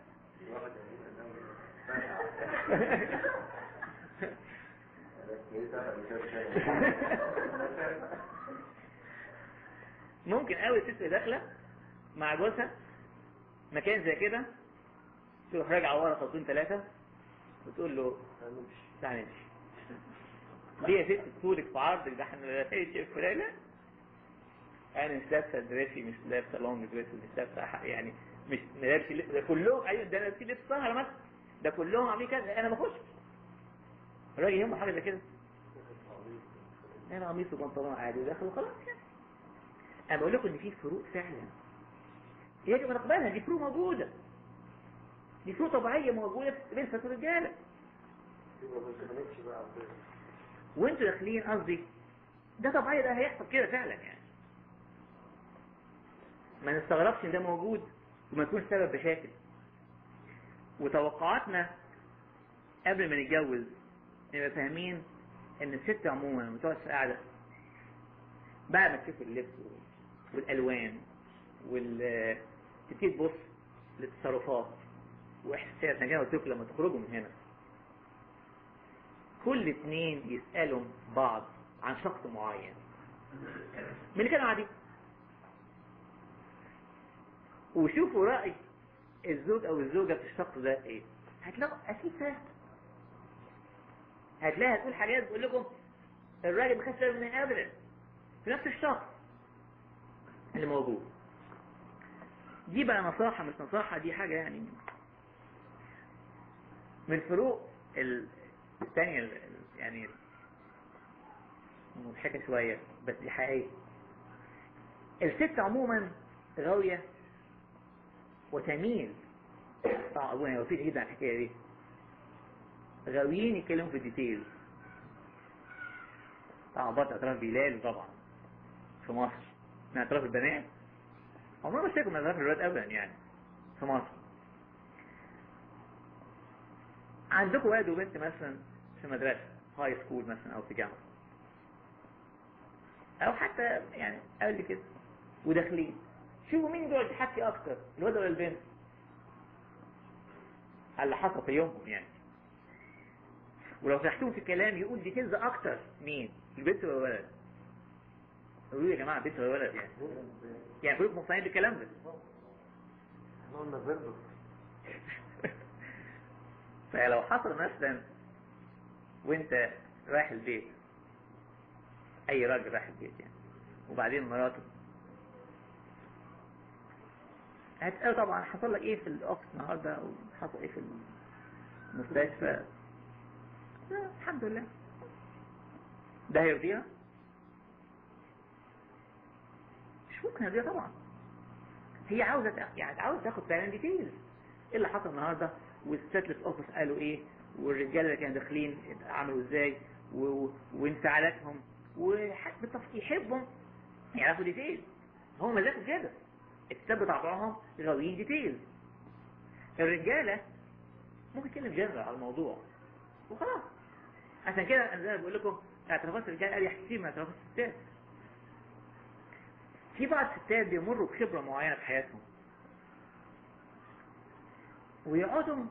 ممكن قوي الست داخله مع جوزها مكان زي كده تروح راجعه ورا خطوتين ثلاثه وتقول له تعالى نمشي ليه يا ست طولك في عرضك ده احنا لابسين شيء فلانة انا مش لابسه دريسي مش لابسه لونج دريسي مش لابسه ح- يعني مش لابسه لبس- ده كلهم ايوه ده لابسين لبس سهره مثلا ده كلهم عاملين كده انا ما اخش الراجل يهمه حاجه زي كده انا قميص وبنطلون عادي وداخل وخلاص يعني انا بقول لكم ان في فروق فعلا يجب ان نقبلها دي فروق موجوده دي فروق طبيعيه موجوده بين ست الرجاله يبقى ما تغنيش بقى عن ذلك. وانتوا داخلين قصدي ده طبيعي ده هيحصل كده فعلا يعني ما نستغربش ان ده موجود وما يكونش سبب مشاكل وتوقعاتنا قبل ما نتجوز نبقى فاهمين ان الست عموما لما تقعد في قاعده بعد ما تشوف اللبس والالوان وال تبتدي تبص للتصرفات واحساسات انا كده قلت لكم لما تخرجوا من هنا كل اتنين يسالوا بعض عن شخص معين من اللي كانوا قاعدين وشوفوا رأي الزوج او الزوجة في الشخص ده ايه هتلاقوا اكيد فاهم هتلاقيها تقول حاجات تقول لكم الراجل ما خدش باله منها ابدا في نفس الشخص اللي موجود دي بقى نصاحة مش نصاحة دي حاجة يعني من الفروق ال- الثانية ال- ال- يعني مضحكة شوية بس دي حقيقية الست عموما غاوية وتميل طبعا ابونا يوفيق جدا على الحكاية دي غاويين يتكلموا في الديتيلز طبعا برضه اعتراف بلال طبعا في مصر من اعتراف البنات عمرنا ما اشتكوا من اعتراف الولاد ابدا يعني في مصر عندكم ولد وبنت مثلا في مدرسة هاي سكول مثلا او في جامعة او حتى يعني قبل كده وداخلين شوفوا مين دول تحكي اكتر الولد ولا البنت على اللي حصل في يومهم يعني ولو فتحتوهم في الكلام يقول ديتيلز اكتر مين البنت ولا الولد قولوا لي يا جماعه بنت ولا ولد يعني يعني كلكم مقتنعين بالكلام ده احنا قلنا فيربس فلو حصل مثلا وانت رايح البيت اي راجل رايح البيت يعني وبعدين مراته هتسأله طبعا حصل لك ايه في الاوفيس النهارده او حصل ايه في المستشفى لا الحمد لله ده هيرضيها مش ممكن يرضيها طبعا هي عاوزه تاخ- يعني عاوزه تاخد فعلا ديتيلز ايه اللي حصل النهارده والستات اللي في الاوفيس قالوا ايه والرجاله اللي كانوا داخلين عملوا ازاي و- و- وانفعالاتهم وحتى يحبهم يعرفوا ديتيلز هو مزاجه كده الستات بطبعهم غاويين ديتيلز الرجاله ممكن يتكلم جنرال على الموضوع وخلاص عشان كده انا زي ما بقول لكم اعترافات الرجال اريح كتير من اعترافات الستات في بعض الستات بيمروا بخبرة معينة في حياتهم ويقعدوا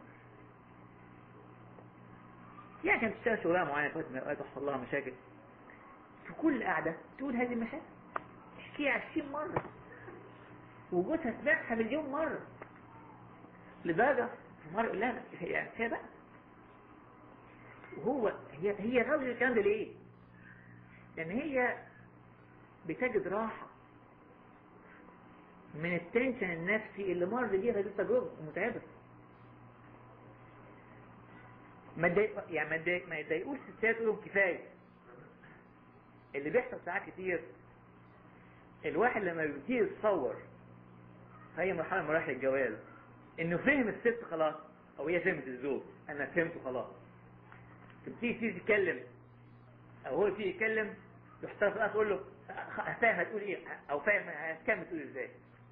يعني كانت تشتغل شغلانة معينة في وقت من الأوقات وحصل لها مشاكل في كل قعدة تقول هذه المشاكل تحكيها عشرين مرة وجوزها سمعها مليون مرة لدرجة مرة يقول لها هي هي بقى وهو هي هي غاوية الكلام ده ليه؟ لأن هي بتجد راحة من التنشن النفسي اللي مر بيها هذه التجربة المتعبة ما تضايق يعني ما تضايق ما يضايقوش الستات يقولوا كفاية اللي بيحصل ساعات كتير الواحد لما بيبتدي يتصور في أي مرحلة من مراحل الجواز إنه فهم الست خلاص أو هي فهمت الزوج أنا فهمته خلاص تبتدي تيجي تتكلم أو هو يبتدي يتكلم يحترف الآخر تقول له أخ- فاهم هتقول إيه أو فاهم هتكمل تقول إزاي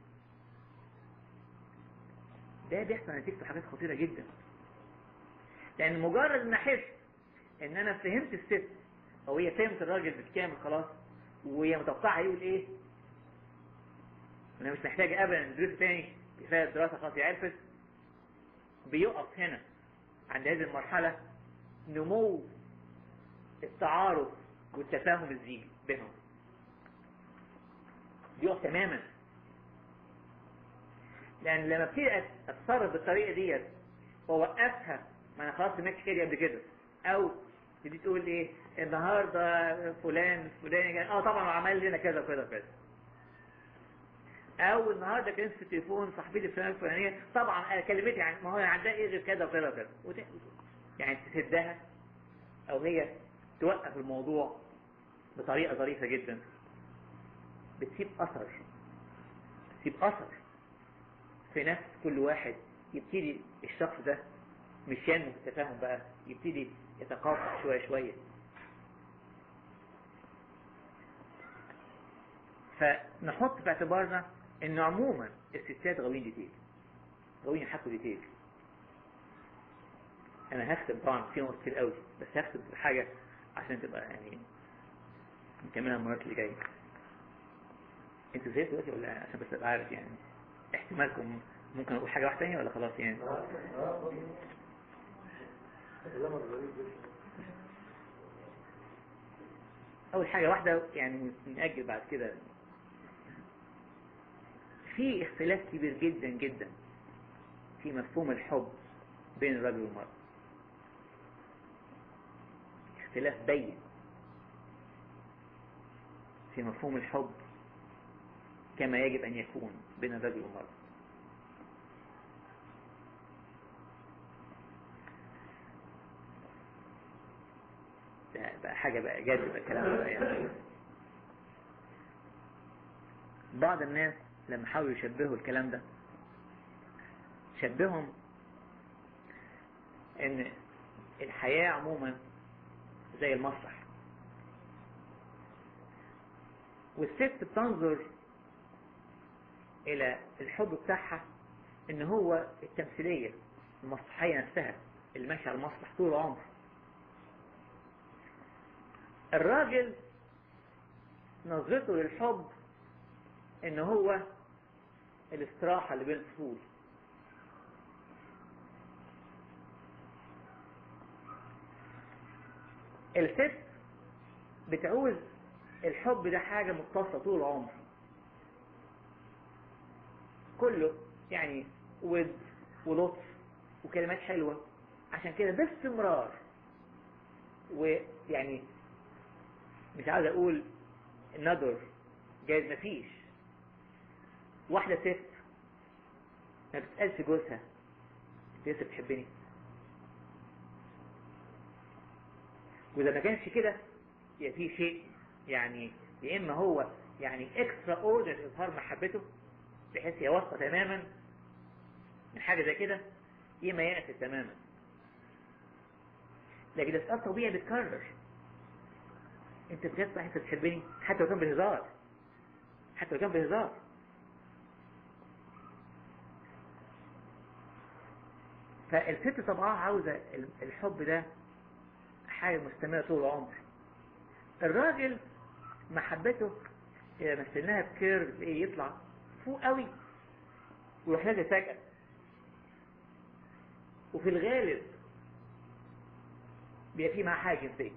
ده بيحصل نتيجته حاجات خطيرة جدا لأن مجرد إن أحس إن أنا فهمت الست أو هي فهمت الراجل بالكامل خلاص وهي متوقعة يقول إيه أنا مش محتاجة أبدا ندرس تاني كفاية الدراسة خلاص هي عرفت بيقف هنا عند هذه المرحلة نمو التعارف والتفاهم الزيجي بينهم بيقف تماما لان لما ابتدي اتصرف بالطريقه ديت واوقفها ما انا خلاص سمعت كده قبل كده او تبتدي تقول ايه النهارده فلان فلان جاي اه طبعا عمل لنا كذا وكذا وكذا او النهارده كانت في التليفون صاحبتي الفلانيه الفلانيه طبعا كلمتي عن ما هو عندها ايه غير كذا وكذا وكذا وت- يعني تسدها او هي توقف الموضوع بطريقه ظريفه جدا بتسيب اثر تسيب اثر في نفس كل واحد يبتدي الشخص ده مش ينمو في التفاهم بقى يبتدي يتقاطع شويه شويه فنحط في اعتبارنا ان عموما الستات غاويين ديتيل غاويين يحكوا ديتيل انا هكتب طبعا في نقط كتير قوي بس هكتب حاجة عشان تبقى يعني نكملها المرات اللي جاية انتوا زهقتوا دلوقتي ولا عشان بس ابقى عارف يعني احتمالكم ممكن اقول حاجة واحدة تانية ولا خلاص يعني كلامك غريب جدا اول حاجة واحدة يعني نأجل بعد كده في اختلاف كبير جدا جدا في مفهوم الحب بين الرجل والمرأة اختلاف بين في مفهوم الحب كما يجب أن يكون بين الرجل والمرأة ده بقى حاجة بقى جد بقى كلام بقى يعني بعض الناس لما حاولوا يشبهوا الكلام ده شبههم ان الحياة عموما زي المسرح والست بتنظر الى الحب بتاعها ان هو التمثيلية المسرحية نفسها اللي ماشية على المسرح طول العمر الراجل نظرته للحب ان هو الاستراحة اللي بين الفصول الست بتعوز الحب ده حاجة متصلة طول العمر كله يعني ود ولطف وكلمات حلوة عشان كده باستمرار ويعني مش عاوز اقول ندر جايز مفيش واحدة ست ما بتسألش جوزها انت لسه بتحبني واذا ما كانش كده يبقى في شيء يعني يا اما هو يعني اكسترا اوردر اظهار محبته بحيث هي واثقه تماما من حاجه زي كده يا اما يأس تماما لكن ده سؤال طبيعي بيتكرر انت بجد صحيح انت بتحبني حتى لو كان بهزار حتى لو كان بهزار فالست طبعا عاوزة الحب ده حاجة مستمرة طول العمر الراجل محبته إذا مثلناها بكيرف ايه يطلع فوق قوي ويروح نازل فجأة وفي الغالب بيبقى فيه معاه حاجة جنسية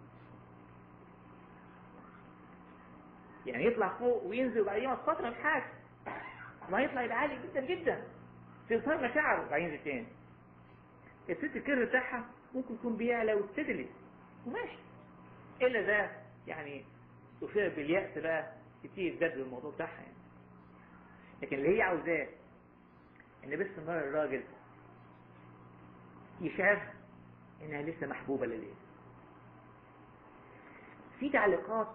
يعني يطلع فوق وينزل وبعدين يقعد فترة مش حاجة ما يطلع يبقى عالي جدا جدا في إظهار مشاعره وبعدين ينزل تاني الست الكير بتاعها ممكن يكون بيعلى ويستدلي وماشي إلا ده يعني تصير باليأس بقى كتير جد الموضوع بتاعها يعني لكن اللي هي عاوزاه ان باستمرار الراجل يشاف انها لسه محبوبة لديه في تعليقات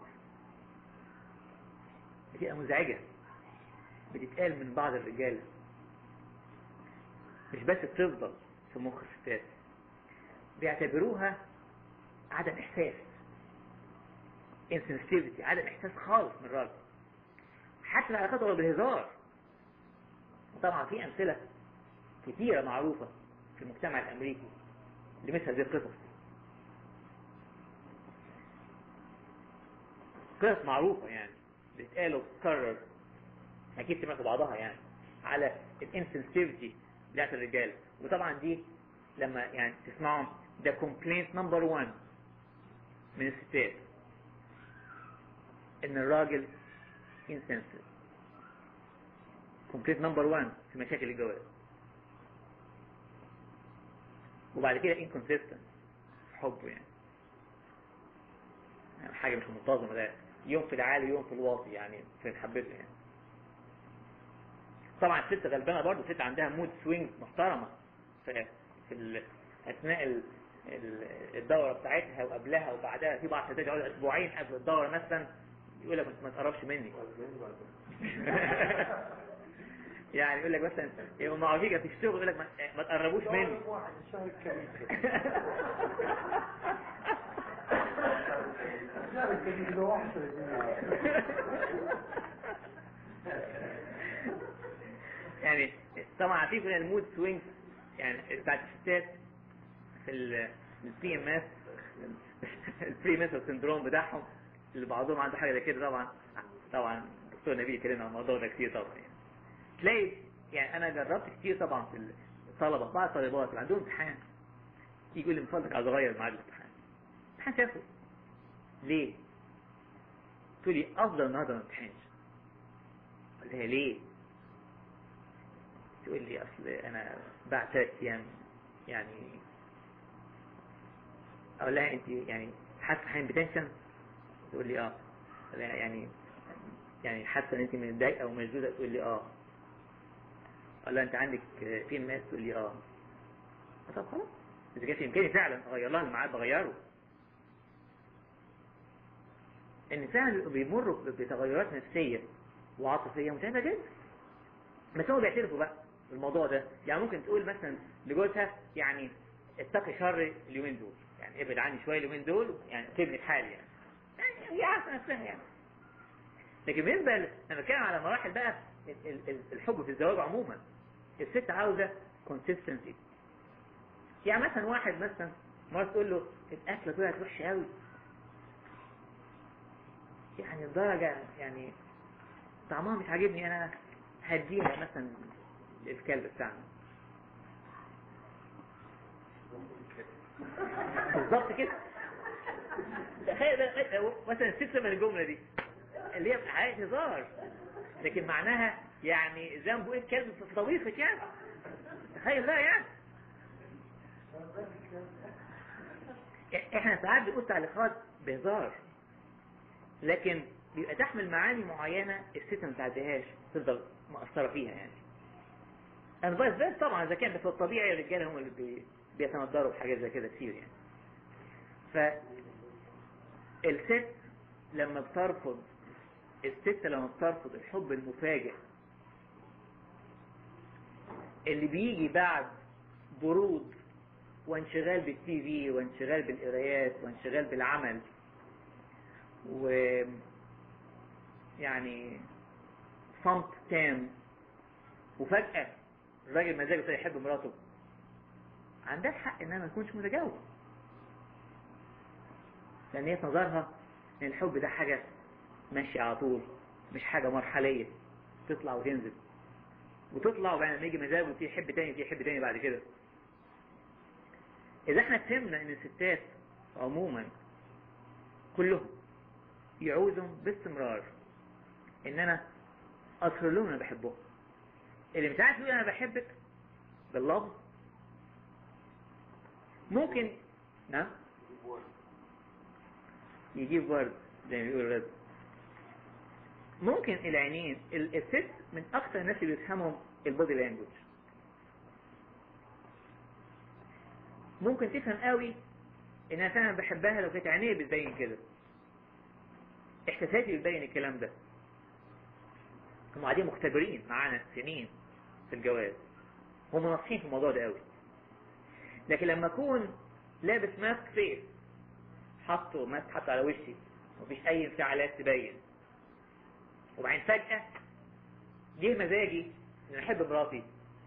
بتبقى مزعجة بتتقال من بعض الرجال مش بس بتفضل في مخ الستات بيعتبروها عدم احساس insensitivity عدم احساس خالص من الراجل حتى العلاقات ولا بالهزار طبعا في امثله كتيره معروفه في المجتمع الامريكي لمثل هذه القصص قصص معروفه يعني بتتقال وبتتكرر اكيد سمعتوا بعضها يعني على الانسنسيتيفيتي بتاعت الرجال وطبعا دي لما يعني تسمعهم ده كومبلينت نمبر 1 من الستات ان الراجل insensitive كومبليت نمبر 1 في مشاكل الجواز وبعد كده inconsistent في حبه يعني. يعني حاجة مش منتظمة ده يوم في العالي ويوم في الواطي يعني في محبته يعني طبعا الست غلبانة برضه الست عندها مود سوينج محترمة في, في ال... أثناء ال... ال- الدورة بتاعتها وقبلها وبعدها في بعض الستات يقعدوا أسبوعين قبل الدورة مثلا يقول لك ما تقربش مني يعني يقول لك مثلا يبقى مع فيجا في الشغل يقول لك ما, ما تقربوش مني واحد الشهر الكريم الشهر الكريم ده واحد يعني طبعا عارفين كلنا المود سوينجز يعني بتاعت الستات في البي ام اس البري ميثل سندروم بتاعهم اللي بعضهم عنده حاجه زي كده طبعا طبعا الدكتور نبيل اتكلمنا عن الموضوع ده كتير طبعا يعني تلاقي يعني انا جربت كتير طبعا في الطلبه بعض الطالبات اللي عندهم امتحان يجي يقول لي من فضلك عايز اغير ميعاد الامتحان امتحان شافه ليه؟ تقول لي افضل النهارده ما امتحنش اقول لها ليه؟ تقول لي اصل انا بعد ثلاث ايام يعني اقول لها انت يعني حاسه حين بتنشن تقول لي اه أقول لها يعني يعني حاسه ان انت متضايقه ومشدوده تقول لي اه اقول لها انت عندك في ماس تقول لي اه طب خلاص اذا كان في امكاني فعلا اغير لها الميعاد بغيره ان فعلا بيمروا بتغيرات نفسيه وعاطفيه متعبه جدا بس هو بيعترفوا بقى بالموضوع ده يعني ممكن تقول مثلا لجوزها يعني اتقي شر اليومين دول يعني ابعد عني شويه اليومين دول يعني سيبني في حالي يعني يعني هي عارفه نفسها يعني لكن بالنسبه لما بتكلم على مراحل بقى الحب في الزواج عموما الست عاوزه كونسيستنسي يعني مثلا واحد مثلا مرة تقول له الاكله طلعت وحشه قوي يعني الدرجه يعني طعمها مش عاجبني انا هديها مثلا الكلب بتاعنا بالظبط كده تخيل مثلا الست من الجمله دي اللي هي حقيقة هزار لكن معناها يعني ذنبه ايه الكلب في طبيخك يعني تخيل ده يعني احنا ساعات بنقول تعليقات بهزار لكن بيبقى تحمل معاني معينة الست ما تعديهاش تفضل مأثرة فيها يعني انا بس بس طبعا اذا كان في الطبيعي الرجاله هم اللي بي... بيتندروا بحاجات زي كده كتير يعني فالست لما بترفض الست لما بترفض الحب المفاجئ اللي بيجي بعد برود وانشغال بالتي في وانشغال بالقرايات وانشغال بالعمل و يعني صمت تام وفجأة الراجل مزاجه يحب مراته عندها الحق انها ما تكونش متجاوبة لان هي في نظرها ان الحب ده حاجة ماشية على طول مش حاجة مرحلية تطلع وتنزل وتطلع وبعدين لما يجي مزاجه في يحب تاني في يحب تاني بعد كده اذا احنا فهمنا ان الستات عموما كلهم يعوزوا باستمرار ان انا اظهر لهم انا بحبهم اللي مش عارف يقول انا بحبك باللفظ ممكن نعم يجيب ورد زي ما بيقول الرد ممكن العينين الست من اكثر الناس اللي بيفهمهم البودي لانجوج ممكن تفهم قوي ان انا فعلا بحبها لو كانت عينيه بتبين كده احساساتي بتبين الكلام ده هم قاعدين مختبرين معانا سنين في الجواز هم ناصحين في الموضوع ده قوي لكن لما اكون لابس ماسك فيس حاطه ماسك حاطه على وشي مفيش اي انفعالات تبين وبعدين فجأة جه مزاجي ان احب مراتي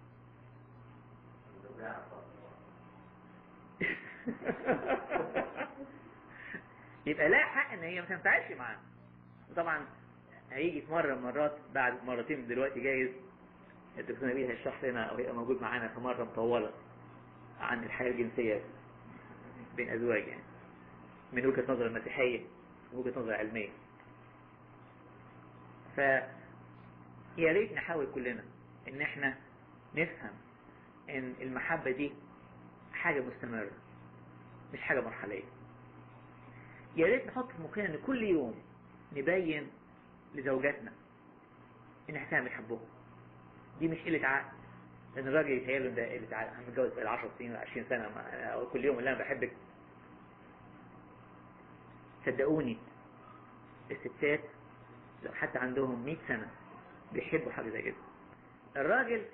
يبقى لا حق ان هي ما تنفعش معاه وطبعا هيجي في مرة من مرات بعد مرتين من دلوقتي جايز الدكتور نبيل هيشرح لنا او هيبقى موجود معانا في مرة مطولة عن الحياة الجنسية بين ازواج يعني من وجهة نظر المسيحية وجهة نظر علمية ف يا ريت نحاول كلنا ان احنا نفهم ان المحبة دي حاجة مستمرة مش حاجة مرحلية يا ريت نحط في مخنا ان كل يوم نبين لزوجاتنا ان احنا بنحبهم دي مش قلة عقل لان الراجل يتهيأ ده قلة عقل انا متجوز بقالي 10 سنين ولا 20 سنة ما أقول كل يوم اللي انا بحبك صدقوني الستات لو حتى عندهم 100 سنة بيحبوا حاجة زي كده الراجل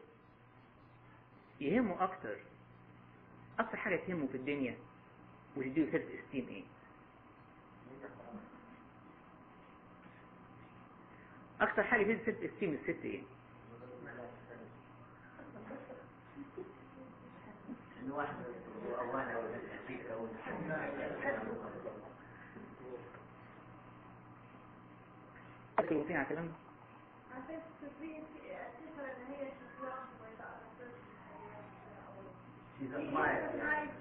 يهمه اكتر اكتر حاجة تهمه في الدنيا وتديله سيلف استيم ايه اكتر حاجة تدي سيلف استيم الست ايه من واحد او واحد او فيك او تكتبوا فيها كلام عشان تفرق الفكرة ان هي شخصيات ويتعرف She's admired.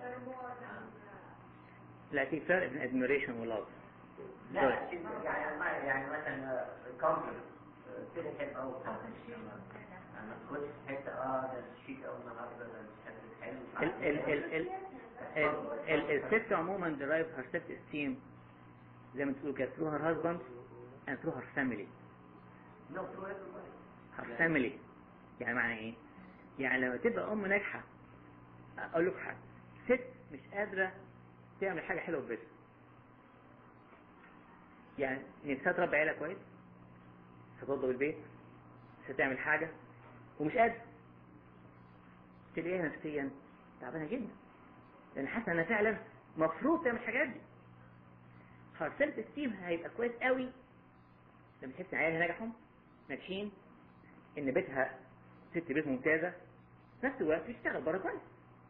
لا في فرق بين admiration و love لا she's يعني admired يعني مثلا كومبلمنت كده تحب او كومبلمنت انا كنت حته اه ده شيك او النهارده ده شكلك حلو ال ال ال ال ال ال الست عموما derive her self esteem زي ما تقول كده through her husband and through her family No, through everybody. her family يعني معنى ايه؟ يعني لما تبقى ام ناجحة اقول لك حاجة ست مش قادرة تعمل حاجة حلوة في بيتها يعني نفسها تربي عيلة كويس تتوضى البيت مش هتعمل حاجة ومش قادرة تلاقيها نفسيا تعبانة جدا لأن حاسة إنها فعلا مفروض تعمل الحاجات دي فالسيلف استيم هيبقى كويس قوي لما تحس ان عيالها نجحوا ناجحين ان بيتها ست بيت ممتازة في نفس الوقت بتشتغل بره كويس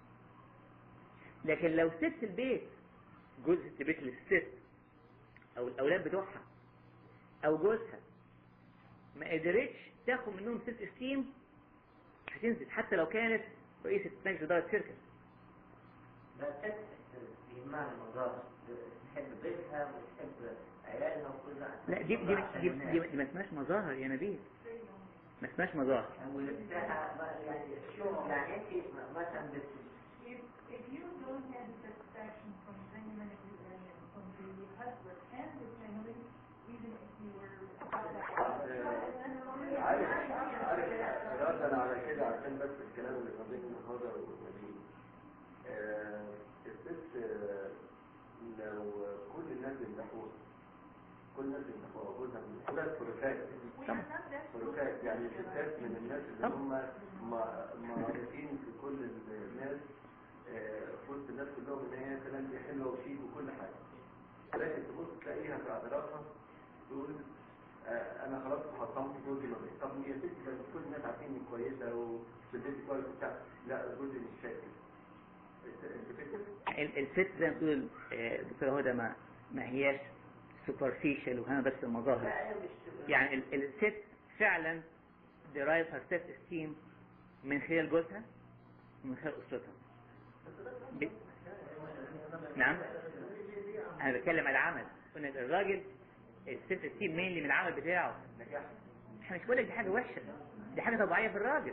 لكن لو ست البيت جوز ست بيت للست او الاولاد بتوعها او جوزها ما قدرتش تاخد منهم سيلف استيم هتنزل حتى لو كانت رئيسة مجلس إدارة شركة بس يهمها المظاهر تحب بيتها وتحب عيالها وكل لا دي دي دي, دي, دي ما اسمهاش مظاهر يا نبيل ما اسمهاش مظاهر ولبسها بقى يعني شو يعني انت مثلا بت If, if you don't have the satisfaction from Benjamin and from the husband and the family, even if you were عارف عارف ردا على كده عشان بس الكلام اللي قضيته هدى ونبيل آه، الست آه، لو كل الناس يمدحوها كل الناس يمدحوها جوزها كلها فروكات فروكات يعني ستات من الناس اللي هم ما- معروفين في كل الناس آه، في وسط الناس كلهم ان هي كلام دي حلوه وشيك وكل حاجه لكن تبص تلاقيها في اعترافها تقول آه، انا خلاص حطمت جوزي ما بقيت طب يا ستي ده كل الناس عارفين اني كويسه وبديتي كويس وبتاع لا جوزي مش شاكر انت انت فكر ال- الست زي ما بتقول آه، دكتورة هدى ما ما هياش سوبرفيشال وهنا بس المظاهر لا مش يعني ال- الست فعلا derive her self esteem من خلال جوزها ومن خلال أسرتها ب... نعم أنا بتكلم على العمل قلنا الراجل السيلف esteem مينلي من العمل بتاعه نجاح احنا مش بقول لك دي حاجة وحشة دي حاجة طبيعية في الراجل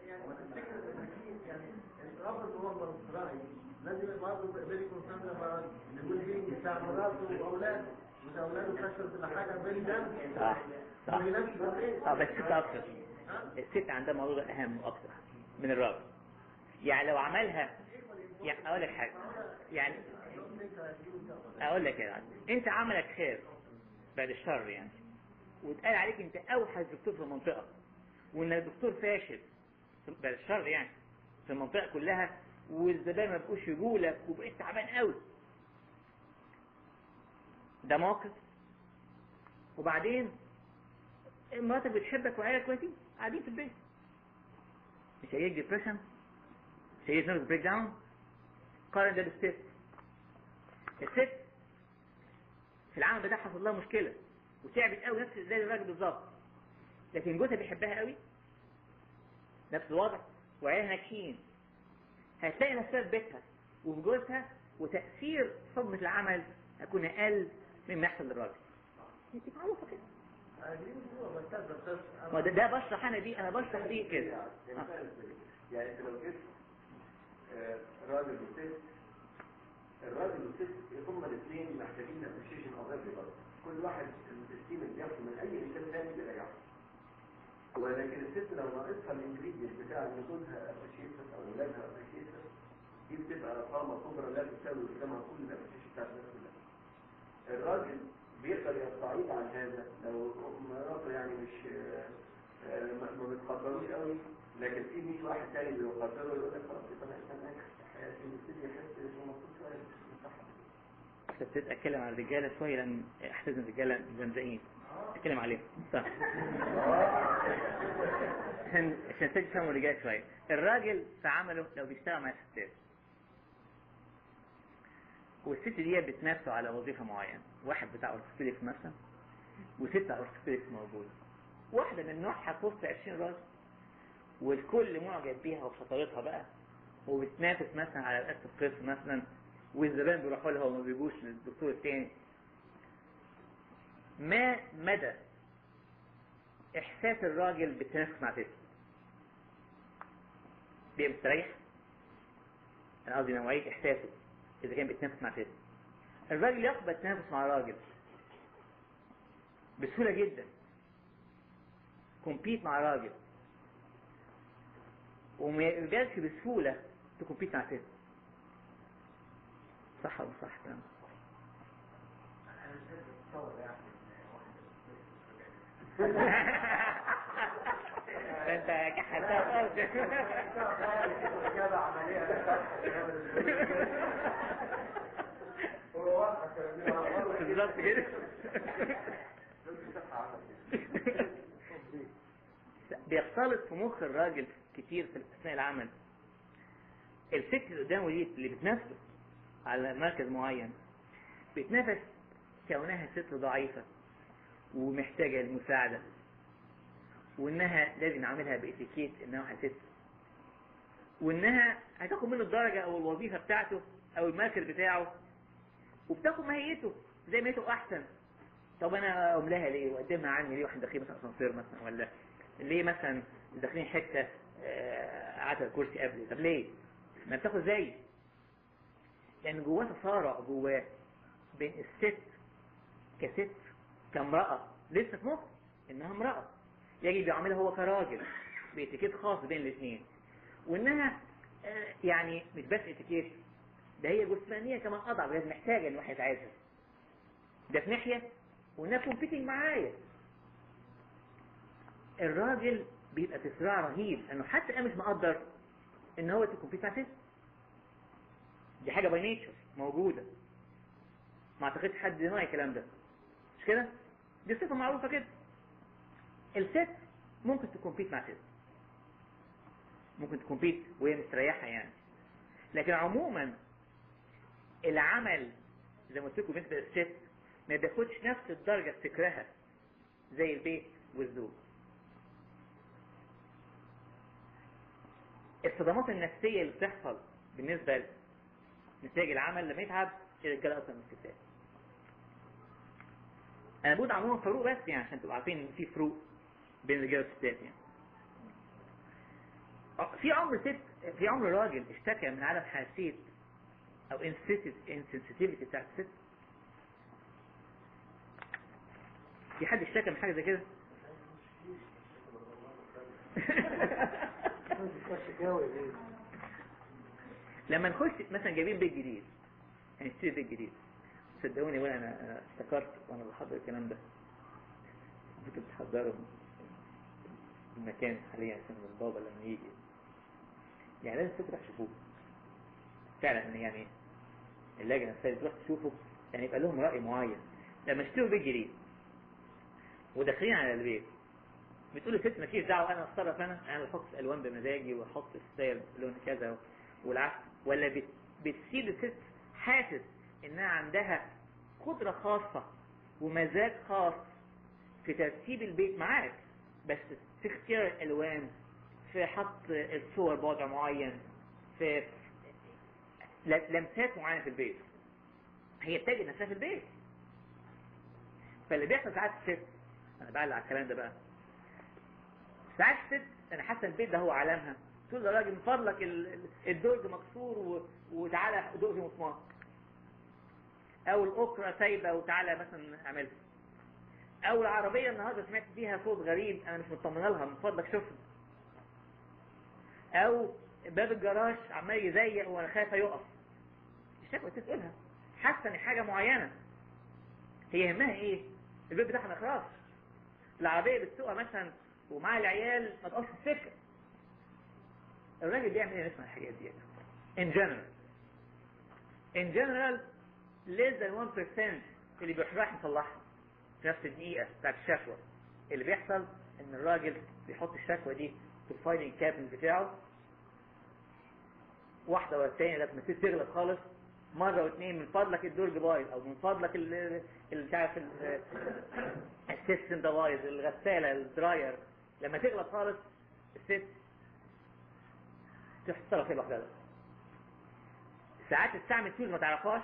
الرابط هو الراعي لازم برضه فيري كونسيرن اباوت الويل بتاع مراته واولاده واذا اولاده فشلوا في حاجه فيري دام صح صح ما ينامش بالليل اه بس الست اكتر الست عندها موضوع اهم واكتر من الراجل يعني لو عملها يعني اقول لك حاجه يعني اقول لك يا عم. انت عملك خير بعد الشر يعني واتقال عليك انت اوحش دكتور في المنطقه وانك دكتور فاشل بعد الشر يعني في المنطقه كلها والزبائن ما بقوش يجوا لك وبقيت تعبان قوي ده موقف وبعدين مراتك بتحبك وعيالك كويسين قاعدين في البيت مش هيجيك ديبريشن مش هيجيك نيرفس بريك داون قارن ده بالست الست في العمل بتاعها حصل لها مشكله وتعبت قوي نفس زي الراجل بالظبط لكن جوزها بيحبها قوي نفس الوضع وعيالها ناجحين هتلاقي نفسها في بيتها وفي جوزها وتأثير صدمة العمل هيكون أقل مما يحصل للراجل. انت معروفة كده. ما ده, ده بشرح انا دي انا بشرح دي كده آه. يعني انت لو جبت آه، راجل وست الراجل والست هما الاثنين محتاجين ابريشيشن او برضه كل واحد الستيم اللي بياخده من اي انسان ثاني بيريحه ولكن الست لو ناقصها الانجريدينت بتاع ان جوزها ابريشيشن او اولادها ابريشيشن دي بتبقى طعمه كبرى لا تساوي قدامها كل الابريشيشن بتاعت الناس كلها الراجل بيقدر يستعيد عن هذا لو مراته يعني مش آه، ما ما بتقدروش قوي لكن في 100 واحد تاني بيقدره يقول لك خلاص يبقى انا انسان ناجح في حياتي ويبتدي يحس انه مبسوط شويه مش صح ابتديت اتكلم عن الرجاله شويه لان احساس ان الرجاله زمزقين اتكلم عليهم صح عشان عشان تفهموا الرجاله شويه الراجل في عمله لو بيشتغل مع الستات والست دي بتنافسوا على وظيفة معينة واحد بتاع اورثوبيدكس مثلا وست اورثوبيدكس موجودة واحدة من نوعها في وسط 20 راجل والكل معجب بيها وبشطارتها بقى وبتنافس مثلا على رئاسة القسم مثلا والزبائن بيروحوا لها وما بيجوش للدكتور التاني ما مدى احساس الراجل بالتنافس مع ست بيبقى مستريح انا قصدي نوعية احساسه اذا كان بيتنافس مع ست الراجل يقبل التنافس مع راجل بسهولة جدا كومبيت مع راجل وما يقبلش بسهولة تكومبيت مع ست صح ولا صح كلام انا مش قادر اتصور يعني انت كحلتها خالص إجابة عملية هو واضح كلامي بالظبط كده بيختلط في مخ الراجل كتير في اثناء العمل الست اللي قدامه دي اللي بتنافسه على مركز معين بتنافس كونها ست ضعيفة ومحتاجة المساعدة وانها لازم نعملها باتيكيت انها واحدة ست وانها هتاخد منه الدرجة او الوظيفة بتاعته او المركز بتاعه وبتاخد ماهيته زي ماهيته احسن طب انا املاها ليه واقدمها عني ليه واحنا داخلين مثلا اسانسير مثلا ولا ليه مثلا داخلين حته آه، قعدت الكرسي قبلي طب ليه ما بتاخد زي لان جواه تصارع جواه بين الست كست كامرأة لسه في مخه انها امرأة يجب يعملها هو كراجل باتيكيت خاص بين الاثنين وانها آه، يعني مش بس اتيكيت ده هي جسمانية كمان اضعف لازم محتاجة ان واحد عايزها ده في ناحية وانها كومبيتنج معايا الراجل بيبقى في صراع رهيب انه حتى انا مش مقدر ان هو تكومبيت مع ست دي حاجة باي نيتشر موجودة ما اعتقدش حد ينوع الكلام ده مش كده دي صفة معروفة كده الست ممكن تكومبيت مع ست ممكن تكومبيت وهي مستريحة يعني لكن عموما العمل زي ما قلت لكم بالنسبة للست ما بياخدش نفس الدرجة في فكرها زي البيت والزوج الصدمات النفسية اللي بتحصل بالنسبة لنتائج العمل لما يتعب الرجالة أكتر من الستات أنا بقول عموما فروق بس يعني عشان تبقوا عارفين إن في فروق بين الرجالة والستات يعني أه، في عمر ست في عمر راجل اشتكى من عدم حساسية أو انسنسيتيفيتي بتاعت الست في حد اشتكى من حاجة زي كده؟ لما نخش مثلا جايبين بيت جديد هنشتري بيت جديد صدقوني وانا انا افتكرت وانا بحضر الكلام ده كنت بتحضروا المكان حاليا عشان البابا لما يجي يعني لازم تروح تشوفوه فعلا يعني اللجنه نفسها تروح تشوفه يعني يبقى لهم راي معين لما اشتروا بيت جديد وداخلين على البيت بتقول الست مالكيش دعوه انا اتصرف انا انا بحط الالوان بمزاجي واحط الستايل لون كذا والعكس ولا بت- بتسيب الست حاسس انها عندها قدره خاصه ومزاج خاص في ترتيب البيت معاك بس في اختيار الالوان في حط الصور بوضع معين في ل- لمسات معينه في البيت هي بتجد نفسها في البيت فاللي بيحصل ساعات الست انا بعلق على الكلام ده بقى ساعات الست انا حاسه البيت ده هو عالمها تقول له يا راجل من فضلك ال- ال- الدرج مكسور و... وتعالى دق في مسمار او الاكرة سايبه وتعالى مثلا اعملها او العربيه النهارده سمعت فيها صوت غريب انا مش مطمنه لها من فضلك شوفها او باب الجراج عمال يزيق وانا خايفه يقف الشكوى تسألها حاسه ان حاجه معينه هي يهمها ايه البيت بتاعها ما يخرجش العربيه بتسوقها مثلا ومع العيال ما تقفش في السكه الراجل بيعمل ايه نسمع الحاجات دي in general in general less than 1% اللي بيروح يصلحها في نفس الدقيقة بتاعت الشكوى اللي بيحصل ان الراجل بيحط الشكوى دي في الفايلنج كابن بتاعه واحدة ولا الثانية لما الست تغلب خالص مرة واثنين من فضلك الدرج بايظ او من فضلك ال ال- مش عارف ال- السيستم ده بايظ الغسالة الدراير لما تغلط خالص الست تحصلها في لوحدها بقى. ساعات تستعمل فلوس ما تعرفهاش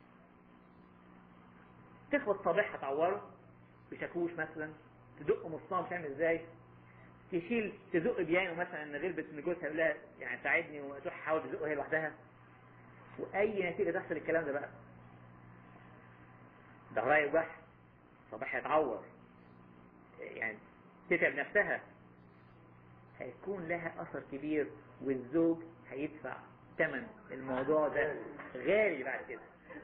تخبط صابعها تعوره بشاكوش مثلا تدق مصنع مش عارف ازاي تشيل تزق بيانو مثلا غلبت ان جوزها يقول لها يعني ساعدني وتروح تحاول تزقه هي لوحدها واي نتيجه تحصل الكلام ده بقى ظهرها يوجعها صباحها يتعور يعني تتعب نفسها هيكون لها اثر كبير والزوج هيدفع ثمن الموضوع ده غالي بعد كده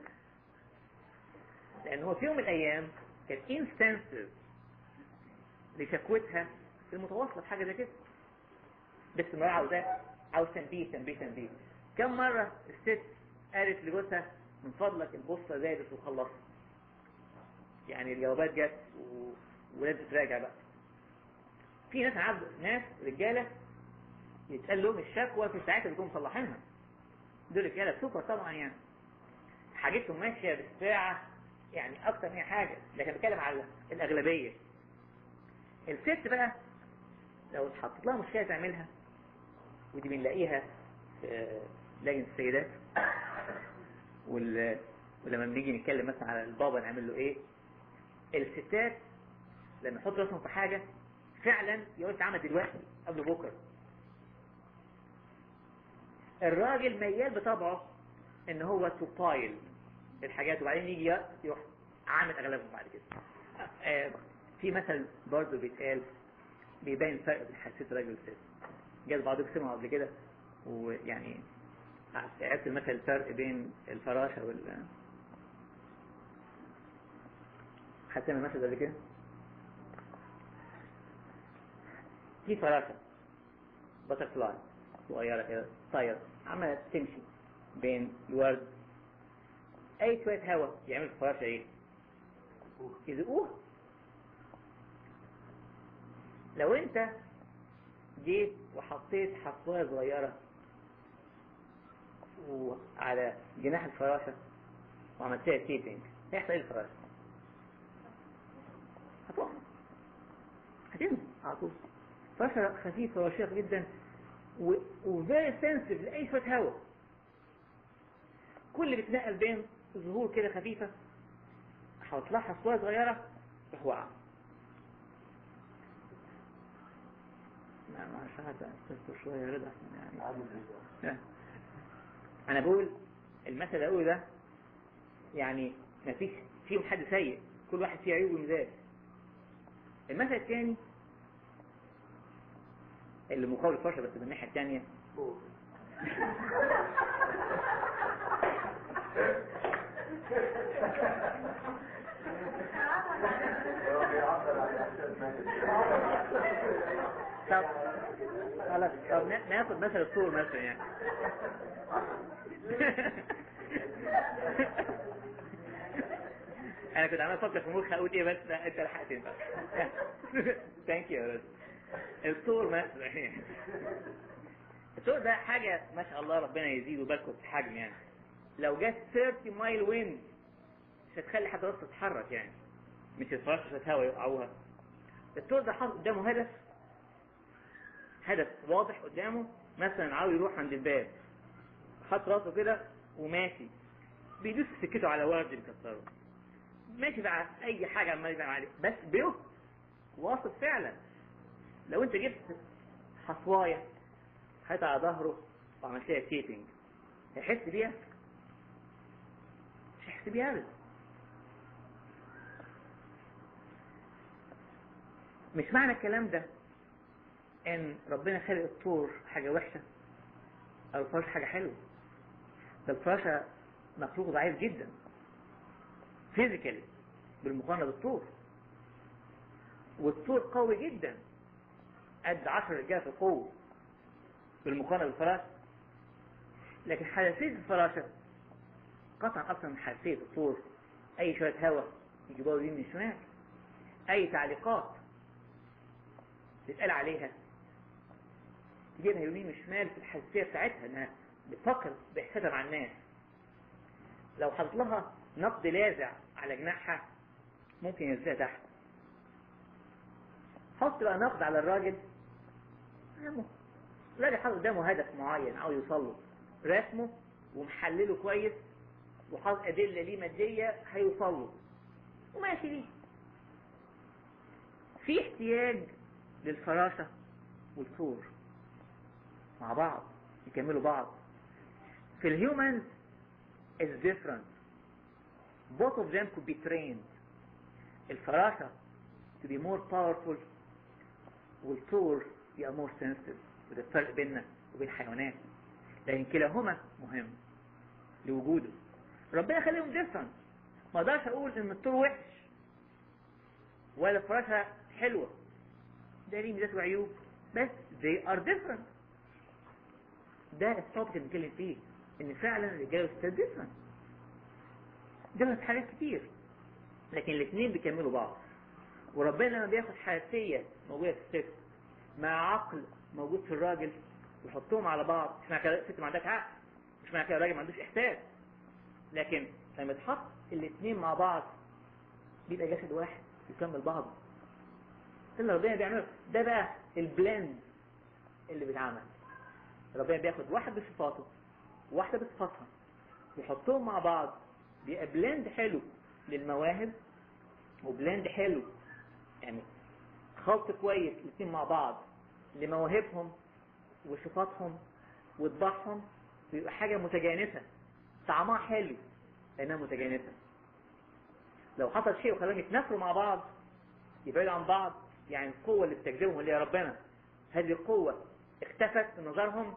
لان هو في يوم من الايام كانت انستنسيف لشكوتها المتواصله في حاجه زي كده باستمرار عاوزاه عاوز تنبيه تنبيه تنبيه كم مره الست قالت لجوزها من فضلك البوصه زادت وخلصت يعني الجوابات جت و... ولازم تراجع بقى في ناس عبد ناس رجاله يتقال لهم الشكوى في ساعتها بيكونوا مصلحينها دول رجاله سوبر طبعا يعني حاجتهم ماشيه بالساعه يعني اكتر من حاجه لكن بتكلم على الاغلبيه الست بقى لو اتحطت لها مشكله تعملها ودي بنلاقيها في لجنه السيدات وال... ولما بنيجي نتكلم مثلا على البابا نعمل له ايه الستات لما يحط راسهم في حاجه فعلا يقول تعمل دلوقتي قبل بكره الراجل ميال بطبعه ان هو تطايل الحاجات وبعدين يجي يروح عامل اغلبهم بعد كده آه، في مثل برضه بيتقال بيبين الفرق بين حساسيه الراجل والست جاز بعضكم سمعوا قبل كده ويعني عرفت مثل الفرق بين الفراشه وال حد سمع المثل ده قبل كده؟ في فراشه بتر فلاي صغيره كده طايره عماله تمشي بين الورد اي شويه هواء يعمل في الفراشه ايه؟ يزقوها لو انت جيت وحطيت حصوايه صغيره وعلى جناح الفراشه وعملت لها تيبنج هيحصل ايه الفراشه؟ هتقع هتنزل على طول فراشة خفيفة ورشيقة جدا وفيري سنسيف لأي شوية هواء كل اللي بتنقل بين ظهور كده خفيفة هحط لها حصوايه صغيرة تروح واقعة لا ما شاهد استفسر شوية رضا يعني عامل ايه انا بقول المثل اللي اقوله ده يعني ما فيش فيهم حد سيء كل واحد فيه عيوب وميزات المثل الثاني اللي مقابل الفرشه بس من الناحيه الثانيه هو بيعبر عن احساس ماجد طب خلاص طب نا- ناخد مثل الطول مثلا يعني انا كنت عمال افكر في مخي اقول ايه بس لا انت لحقتني بقى ثانك يو يا الطول مثلا يعني الطول ده حاجه ما شاء الله ربنا يزيده بالكم في الحجم يعني لو جت 30 مايل ويند مش هتخلي حد راسه تتحرك يعني مش الفراش شويه هوا يوقعوها الطول ده حاطط قدامه هدف هدف واضح قدامه مثلا عاوز يروح عند الباب حط راسه كده وماشي بيدوس في سكته على ورد بيكسره ماشي بقى اي حاجه عمال يبقى عليه بس بيه واثق فعلا لو انت جبت حصوايه حطها على ظهره وعملت لها تيبنج هيحس بيها مش هيحس بيها ابدا مش معنى الكلام ده ان ربنا خلق الطور حاجة وحشة او الفراش حاجة حلوة ده الفراشة مخلوق ضعيف جدا فيزيكالي بالمقارنة بالطور والطور قوي جدا قد عشر رجال في القوة بالمقارنة بالفراش لكن حساسية الفراشة قطعا أكثر من حساسية الطور أي شوية هواء يجيبوها يمين من شمال أي تعليقات تتقال عليها تجيبها يمين وشمال في الحساسية بتاعتها انها بتفكر باحساسها مع الناس لو حاطط لها نقد لاذع على جناحها ممكن ينزلها تحت حط بقى نقد على الراجل همه. الراجل حاطط قدامه هدف معين عاوز يوصل له رسمه ومحلله كويس وحاطط أدلة ليه مادية هيوصل له وماشي ليه في احتياج للفراشة والثور مع بعض يكملوا بعض في الهيومنز is different both of them could be trained الفراشة to be more powerful والثور يبقى more sensitive وده الفرق بيننا وبين الحيوانات لكن كلاهما مهم لوجوده ربنا خليهم different ما اقدرش اقول ان الثور وحش ولا الفراشة حلوة ده ليه ميزات وعيوب بس they are different ده التوبيك اللي بنتكلم فيه ان فعلا الرجاله والستات different different في حاجات كتير لكن الاثنين بيكملوا بعض وربنا لما بياخد حساسية موجودة في الست مع عقل موجود في الراجل ويحطهم على بعض مش معنى كده الست ما عندهاش عقل مش معنى كده الراجل ما عندوش احساس لكن لما تحط الاثنين مع بعض بيبقى جسد واحد يكمل بعضه ده اللي ربنا بيعمله ده بقى البلند اللي بيتعمل ربنا بياخد واحد بصفاته وواحدة بصفاتها يحطهم مع بعض بيبقى بلند حلو للمواهب وبلند حلو يعني خلط كويس الاثنين مع بعض لمواهبهم وصفاتهم وطباعهم بيبقى حاجة متجانسة طعمها حلو لأنها متجانسة لو حصل شيء وخلاهم يتنافروا مع بعض يبعدوا عن بعض يعني القوة اللي بتجذبهم اللي هي ربنا هذه القوة اختفت في نظرهم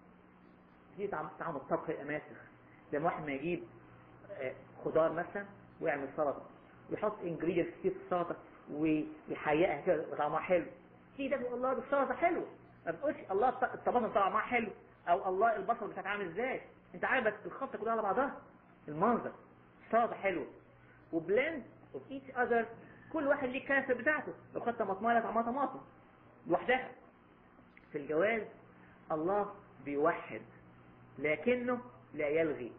دي طعم طعم الطبخ يبقى ماسخ لما واحد ما يجيب آه، خضار مثلا ويعمل سلطة ويحط انجريدينت كتير في السلطة ويحيقها كده يبقى طعمها حلو في ده بيقول الله السلطة حلوة ما بتقولش الله الط- الطماطم طعمها حلو او الله البصل بتاعك عامل ازاي انت عارف بس الخلطة كلها على بعضها المنظر السلطة حلوة وبلند اوف ايتش اذر كل واحد ليه الكنسة بتاعته لو خدت طماطمايه طعمها طماطم لوحدها في الجواز الله بيوحد لكنه لا يلغي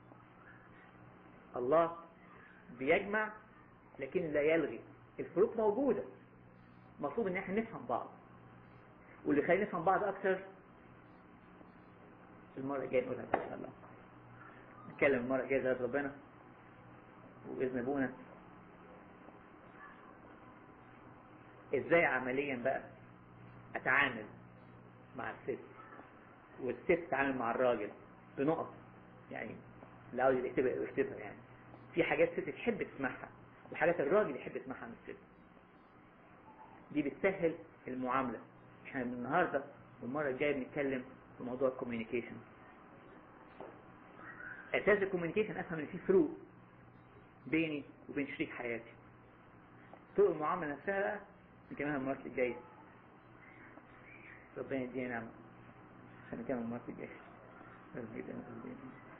الله بيجمع لكن لا يلغي الفروق موجودة مطلوب ان احنا نفهم بعض واللي خلينا نفهم بعض اكتر المرة الجاية نقولها ان شاء الله نتكلم المرة الجاية زي ربنا وبإذن ابونا ازاي عمليا بقى اتعامل مع الست والست تتعامل مع الراجل بنقط يعني اللي عاوز يكتبها يكتبها يعني في حاجات الست تحب تسمعها وحاجات الراجل يحب يسمعها من الست دي بتسهل المعاملة احنا من النهاردة والمرة الجاية بنتكلم في موضوع الكوميونيكيشن اساس الكوميونيكيشن افهم ان في فروق بيني وبين شريك حياتي طرق المعاملة نفسها بقى نكملها المرة الجاية ربنا يدينا نعمة عشان نكمل المرة الجاية ربنا يدينا نعمة.